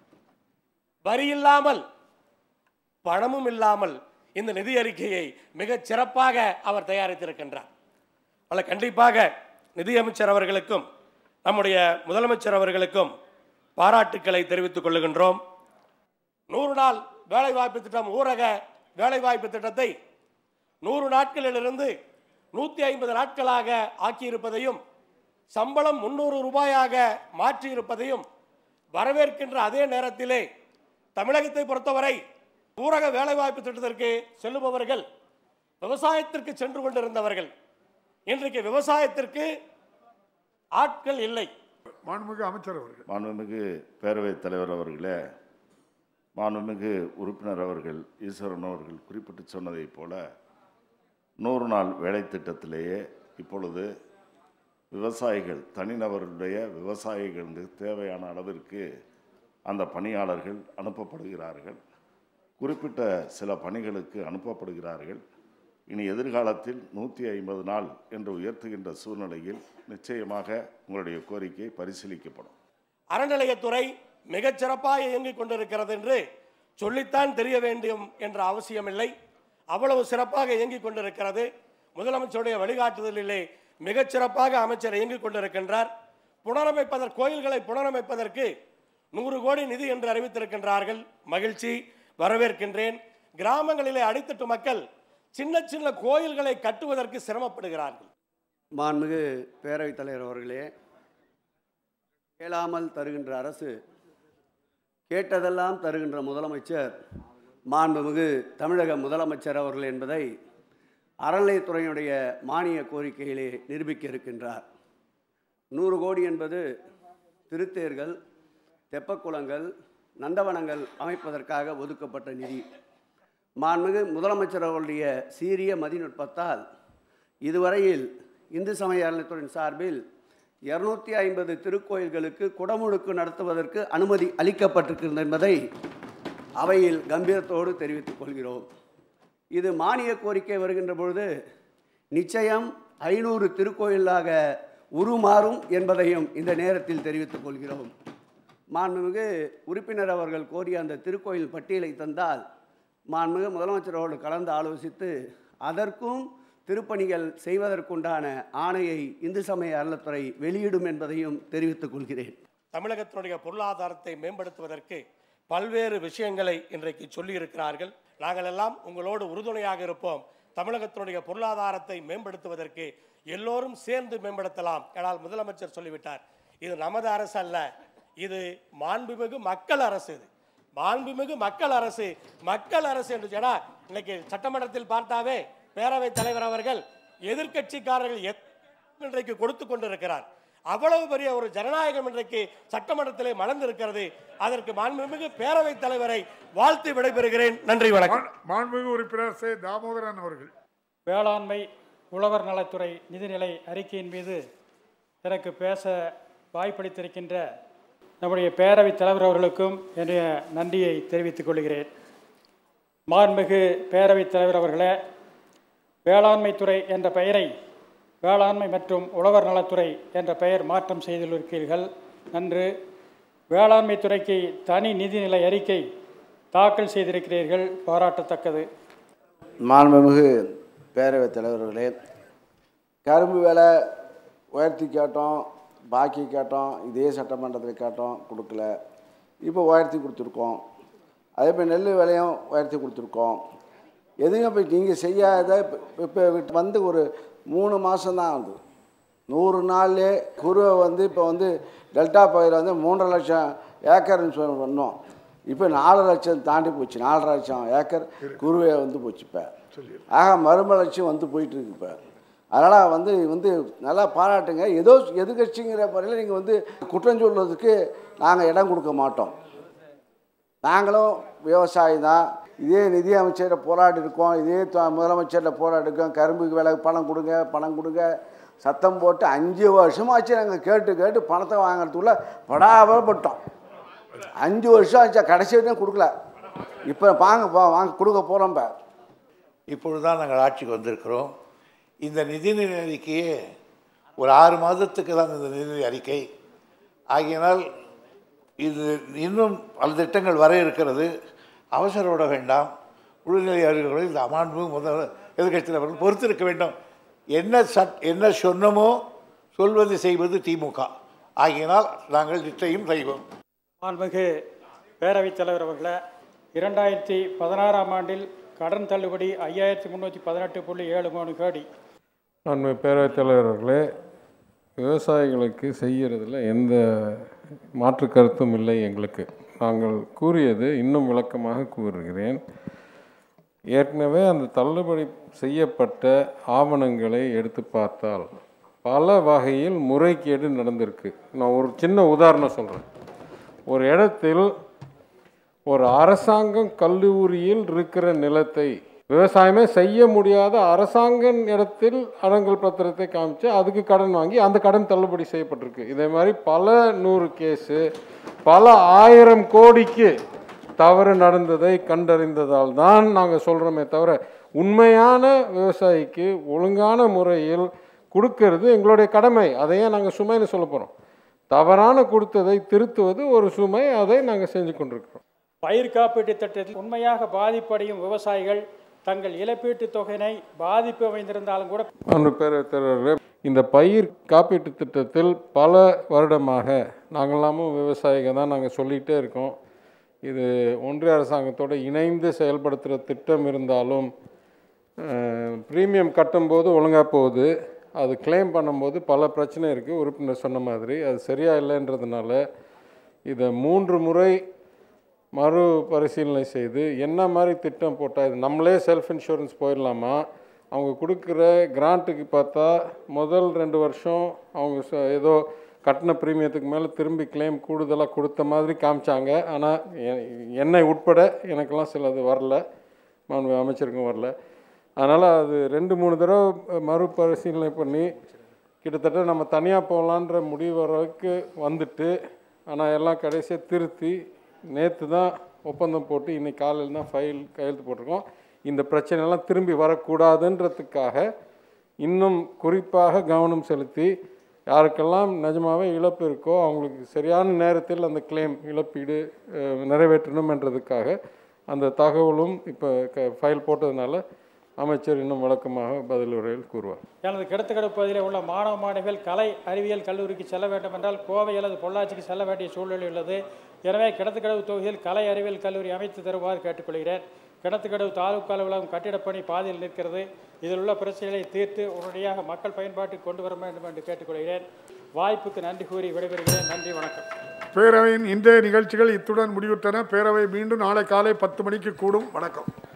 S10: வரி இல்லாமல் பணமும் இல்லாமல் இந்த நிதி அறிக்கையை மிகச் சிறப்பாக அவர் தயாரித்திருக்கின்றார் அதில் கண்டிப்பாக நிதியமைச்சர் அவர்களுக்கும் நம்முடைய முதலமைச்சர் அவர்களுக்கும் பாராட்டுக்களை தெரிவித்துக் கொள்ளுகின்றோம் நூறு நாள் வேலைவாய்ப்பு திட்டம் ஊரக வேலைவாய்ப்பு திட்டத்தை நூறு நாட்களிலிருந்து நூற்றி ஐம்பது நாட்களாக ஆக்கியிருப்பதையும் சம்பளம் முன்னூறு ரூபாயாக மாற்றியிருப்பதையும் வரவேற்கின்ற அதே நேரத்திலே தமிழகத்தை பொறுத்தவரை ஊரக வேலைவாய்ப்பு திட்டத்திற்கு செல்லுபவர்கள் விவசாயத்திற்கு சென்று கொண்டிருந்தவர்கள் இன்றைக்கு விவசாயத்திற்கு ஆட்கள் இல்லை
S1: மாண்புமிகு அமைச்சர் அவர்கள்
S11: மாண்புமிகு பேரவைத் தலைவர் அவர்களே மாண்புமிகு உறுப்பினர் அவர்கள் ஈஸ்வரன் அவர்கள் குறிப்பிட்டு சொன்னதைப் போல நூறு நாள் வேலை திட்டத்திலேயே இப்பொழுது விவசாயிகள் தனிநபருடைய விவசாயிகளுக்கு தேவையான அளவிற்கு அந்த பணியாளர்கள் அனுப்பப்படுகிறார்கள் குறிப்பிட்ட சில பணிகளுக்கு அனுப்பப்படுகிறார்கள் இனி எதிர்காலத்தில் நூற்றி ஐம்பது நாள் என்று உயர்த்துகின்ற சூழ்நிலையில் நிச்சயமாக உங்களுடைய கோரிக்கை பரிசீலிக்கப்படும்
S10: அறநிலையத்துறை மிகச் சிறப்பாக இயங்கிக் கொண்டிருக்கிறது என்று சொல்லித்தான் தெரிய வேண்டும் என்ற அவசியமில்லை அவ்வளவு சிறப்பாக இயங்கிக் கொண்டிருக்கிறது முதலமைச்சருடைய வழிகாட்டுதலிலே மிகச் சிறப்பாக அமைச்சர் இயங்கிக் கொண்டிருக்கின்றார் புனரமைப்பதற்கு கோயில்களை புனரமைப்பதற்கு நூறு கோடி நிதி என்று அறிவித்திருக்கின்றார்கள் மகிழ்ச்சி வரவேற்கின்றேன் கிராமங்களிலே அடித்தட்டு மக்கள் சின்ன சின்ன கோயில்களை கட்டுவதற்கு சிரமப்படுகிறார்கள்
S12: மாண்புமிகு பேரவைத் தலைவர் அவர்களே கேளாமல் தருகின்ற அரசு கேட்டதெல்லாம் தருகின்ற முதலமைச்சர் மாண்புமிகு தமிழக முதலமைச்சர் அவர்கள் என்பதை அறநிலையத்துறையினுடைய மானிய கோரிக்கையிலே நிரூபிக்க இருக்கின்றார் நூறு கோடி என்பது திருத்தேர்கள் தெப்பக்குளங்கள் நந்தவனங்கள் அமைப்பதற்காக ஒதுக்கப்பட்ட நிதி மாண்புமிகு முதலமைச்சர் அவர்களுடைய சீரிய மதிநுட்பத்தால் இதுவரையில் இந்து சமய அறநிலையத்துறையின் சார்பில் இருநூத்தி ஐம்பது திருக்கோயில்களுக்கு குடமுழுக்கு நடத்துவதற்கு அனுமதி அளிக்கப்பட்டிருக்கிறது என்பதை அவையில் கம்பீரத்தோடு தெரிவித்துக் கொள்கிறோம் இது மானிய கோரிக்கை வருகின்ற பொழுது நிச்சயம் ஐநூறு திருக்கோயிலாக உருமாறும் என்பதையும் இந்த நேரத்தில் தெரிவித்துக் கொள்கிறோம் மாண்புமிகு உறுப்பினர் அவர்கள் கோரிய அந்த திருக்கோயில் பட்டியலை தந்தால் மாண்புமிகு முதலமைச்சர் அவர்கள் கலந்து ஆலோசித்து அதற்கும் திருப்பணிகள் செய்வதற்குண்டான ஆணையை இந்து சமய அறநிலைத்துறை வெளியிடும் என்பதையும் தெரிவித்துக் கொள்கிறேன்
S10: தமிழகத்தினுடைய பொருளாதாரத்தை மேம்படுத்துவதற்கு பல்வேறு விஷயங்களை இன்றைக்கு சொல்லியிருக்கிறார்கள் நாங்கள் எல்லாம் உங்களோடு உறுதுணையாக இருப்போம் தமிழகத்தினுடைய பொருளாதாரத்தை மேம்படுத்துவதற்கு எல்லோரும் சேர்ந்து மேம்படுத்தலாம் ஆனால் முதலமைச்சர் சொல்லிவிட்டார் இது நமது அரசு அல்ல இது மாண்புமிகு மக்கள் அரசு இது மாண்புமிகு மக்கள் அரசு மக்கள் அரசு என்று சொன்னா இன்னைக்கு சட்டமன்றத்தில் பார்த்தாவே பேரவைத் தலைவர் அவர்கள் எதிர்க்கட்சிக்காரர்கள் எத்- இன்றைக்கு கொடுத்து கொண்டிருக்கிறார் அவ்வளவு பெரிய ஒரு ஜனநாயகம் இன்றைக்கு சட்டமன்றத்திலே மலர்ந்திருக்கிறது அதற்கு மாண்புமிகு பேரவைத் தலைவரை வாழ்த்து விடைபெறுகிறேன் நன்றி வணக்கம்
S1: மாண்புமிகு உறுப்பினர் சே தாமோதரன் அவர்கள்
S13: வேளாண்மை உழவர் நலத்துறை நிதிநிலை அறிக்கையின் மீது எனக்கு பேச வாய்ப்பளித்திருக்கின்ற நம்முடைய பேரவைத் தலைவர் அவர்களுக்கும் என்னுடைய நன்றியை தெரிவித்துக் கொள்கிறேன் மாண்புமிகு பேரவைத் தலைவர் அவர்களே வேளாண்மைத்துறை என்ற பெயரை வேளாண்மை மற்றும் உழவர் நலத்துறை என்ற பெயர் மாற்றம் செய்திருக்கிறீர்கள் நன்று வேளாண்மை துறைக்கு தனி நிதிநிலை அறிக்கை தாக்கல் செய்திருக்கிறீர்கள் பாராட்டத்தக்கது
S14: மாண்புமிகு பேரவைத் தலைவர்களே கரும்பு விலை உயர்த்தி கேட்டோம் பாக்கி கேட்டோம் இதே சட்டமன்றத்தில் கேட்டோம் கொடுக்கல இப்போ உயர்த்தி கொடுத்துருக்கோம் அதே மாதிரி நெல் விலையும் உயர்த்தி கொடுத்துருக்கோம் எதுவும் இப்போ நீங்கள் செய்யாத இப்போ இப்போ வந்து ஒரு மூணு மாதம்தான் ஆகுது நூறு நாள்லே குருவை வந்து இப்போ வந்து டெல்டா பயிர் வந்து மூன்றரை லட்சம் ஏக்கர்னு சொல்லி பண்ணோம் இப்போ நாலு லட்சம் தாண்டி போச்சு நாலரை லட்சம் ஏக்கர் குருவை வந்து போச்சு இப்போ ஆக மறுமலர்ச்சி வந்து போயிட்டு இருக்கு இப்போ அதனால் வந்து வந்து நல்லா பாராட்டுங்க ஏதோ எதிர்கட்சிங்கிற முறையில் நீங்கள் வந்து குற்றம் சொல்றதுக்கு நாங்கள் இடம் கொடுக்க மாட்டோம் நாங்களும் விவசாயி தான் இதே நிதி அமைச்சர்கிட்ட போராடி இருக்கோம் இதே த- முதலமைச்சர்கிட்ட போராடி இருக்கோம் கரும்புக்கு விலை பணம் கொடுங்க பணம் கொடுங்க சத்தம் போட்டு அஞ்சு வருஷமாச்சு நாங்கள் கேட்டு கேட்டு பணத்தை வாங்குறதுக்குள்ள படாபப்பட்டோம் அஞ்சு வருஷம் ஆச்சு கடைசி வரைக்கும் கொடுக்கல இப்போ வாங்க போ- வாங்க கொடுக்க போகிறோம் இப்போ
S15: இப்பொழுது தான் நாங்கள் ஆட்சிக்கு வந்திருக்கிறோம் இந்த நிதிநிலை அறிக்கையே ஒரு ஆறு மாதத்துக்கு தான் இந்த நிதிநிலை அறிக்கை ஆகையினால் இது இன்னும் பல திட்டங்கள் வர இருக்கிறது அவசரப்பட வேண்டாம் உள்நிலை அறிவுகளை இந்த அமாண்பு முதல் எதிர்கட்சியில் அவர்கள் பொறுத்திருக்க வேண்டும் என்ன சட் என்ன சொன்னமோ சொல்வது செய்வது திமுக ஆகையினால் நாங்கள் நிச்சயம் செய்வோம்
S13: மாண்புமிகு பேரவைத் தலைவர் அவர்களே இரண்டாயிரத்தி பதினாறாம் ஆண்டில் கடன் தள்ளுபடி ஐயாயிரத்தி முந்நூற்றி பதினெட்டு புள்ளி ஏழு மூணு கோடி
S3: அன்பு பேரவைத் தலைவர் அவர்களே விவசாயிகளுக்கு செய்கிறதுல எந்த மாற்று கருத்தும் இல்லை எங்களுக்கு நாங்கள் கூறியது இன்னும் விளக்கமாக கூறுகிறேன் ஏற்கனவே அந்த தள்ளுபடி செய்யப்பட்ட ஆவணங்களை எடுத்து பார்த்தால் பல வகையில் முறைகேடு நடந்திருக்கு நான் ஒரு சின்ன உதாரணம் சொல்கிறேன் ஒரு இடத்தில் ஒரு அரசாங்கம் கல்லூரியில் இருக்கிற நிலத்தை விவசாயமே செய்ய முடியாத அரசாங்க இடத்தில் அடங்கல் பத்திரத்தை காமிச்சு அதுக்கு கடன் வாங்கி அந்த கடன் தள்ளுபடி செய்யப்பட்டிருக்கு இதே மாதிரி பல நூறு கேஸு பல ஆயிரம் கோடிக்கு தவறு நடந்ததை கண்டறிந்ததால் தான் நாங்கள் சொல்கிறோமே தவிர உண்மையான விவசாயிக்கு ஒழுங்கான முறையில் கொடுக்கறது எங்களுடைய கடமை அதையே நாங்கள் சுமைன்னு சொல்ல போகிறோம் தவறான கொடுத்ததை திருத்துவது ஒரு சுமை அதை நாங்கள் செஞ்சு கொண்டிருக்கிறோம்
S13: பயிர் காப்பீட்டு திட்டத்தில் உண்மையாக பாதிப்படையும் விவசாயிகள் தங்கள் இழப்பீட்டுத் தொகையினை பாதிப்பு அமைந்திருந்தாலும் கூட
S3: அன்று பேரவைத்தலைவர்களே இந்த பயிர் காப்பீட்டு திட்டத்தில் பல வருடமாக நாங்களாமும் விவசாயிகள் தான் நாங்கள் சொல்லிகிட்டே இருக்கோம் இது ஒன்றிய அரசாங்கத்தோடு இணைந்து செயல்படுத்துகிற திட்டம் இருந்தாலும் ப்ரீமியம் கட்டும்போது ஒழுங்காக போகுது அது கிளைம் பண்ணும்போது பல பிரச்சனை இருக்குது உறுப்பினர் சொன்ன மாதிரி அது சரியாக இல்லைன்றதுனால இதை மூன்று முறை மறு பரிசீலனை செய்து என்ன மாதிரி திட்டம் போட்டால் இது நம்மளே செல்ஃப் இன்சூரன்ஸ் போயிடலாமா அவங்க கொடுக்குற கிராண்ட்டுக்கு பார்த்தா முதல் ரெண்டு வருஷம் அவங்க ச- ஏதோ கட்டின ப்ரீமியத்துக்கு மேலே திரும்பி கிளைம் கூடுதலாக கொடுத்த மாதிரி காமிச்சாங்க ஆனால் என்னை உட்பட எனக்கெல்லாம் சிலது வரல மாண்பு அமைச்சருக்கும் வரல அதனால் அது ரெண்டு மூணு தடவை மறுபரிசீலனை பண்ணி கிட்டத்தட்ட நம்ம தனியாக போகலான்ற முடிவு வரைக்கு வந்துட்டு ஆனால் எல்லாம் கடைசியாக திருத்தி நேற்று தான் ஒப்பந்தம் போட்டு இன்னைக்கு காலையில் தான் ஃபைல் கையெழுத்து போட்டிருக்கோம் இந்த பிரச்சனையெல்லாம் திரும்பி வரக்கூடாதுன்றதுக்காக இன்னும் குறிப்பாக கவனம் செலுத்தி யாருக்கெல்லாம் நிஜமாவே இழப்பு இருக்கோ அவங்களுக்கு சரியான நேரத்தில் அந்த கிளைம் இழப்பீடு அஹ், நிறைவேற்றணும்ன்றதுக்காக அந்த தகவலும் இப்போ க ஃபைல் போட்டதுனால அமைச்சர் இன்னும் விளக்கமாக பதில் உரையில் கூறுவார்
S13: எனது கிடத்துக்கடை பகுதியில் உள்ள மாணவ மாணவிகள் கலை அறிவியல் கல்லூரிக்கு செல்ல வேண்டும் என்றால் கோவை அல்லது பொள்ளாச்சிக்கு செல்ல வேண்டிய சூழ்நிலை உள்ளது எனவே கிணத்துக்கடவு தொகுதியில் கலை அறிவியல் கல்லூரி அமைத்து தருமாறு கேட்டுக்கொள்கிறேன் கிணத்துக்கடவு தாலுக்கா அலுவலகம் கட்டிடப்பணி பாதியில் நிற்கிறது இதில் உள்ள பிரச்சனைகளை தீர்த்து உடனடியாக மக்கள் பயன்பாட்டுக்கு கொண்டு வர வேண்டும் என்று கேட்டுக்கொள்கிறேன் வாய்ப்புக்கு நன்றி கூறி விடைபெறுகிறேன் நன்றி வணக்கம்
S1: பேரவையின் இன்றைய நிகழ்ச்சிகள் இத்துடன் முடிவுற்றன பேரவை மீண்டும் நாளை காலை பத்து மணிக்கு கூடும் வணக்கம்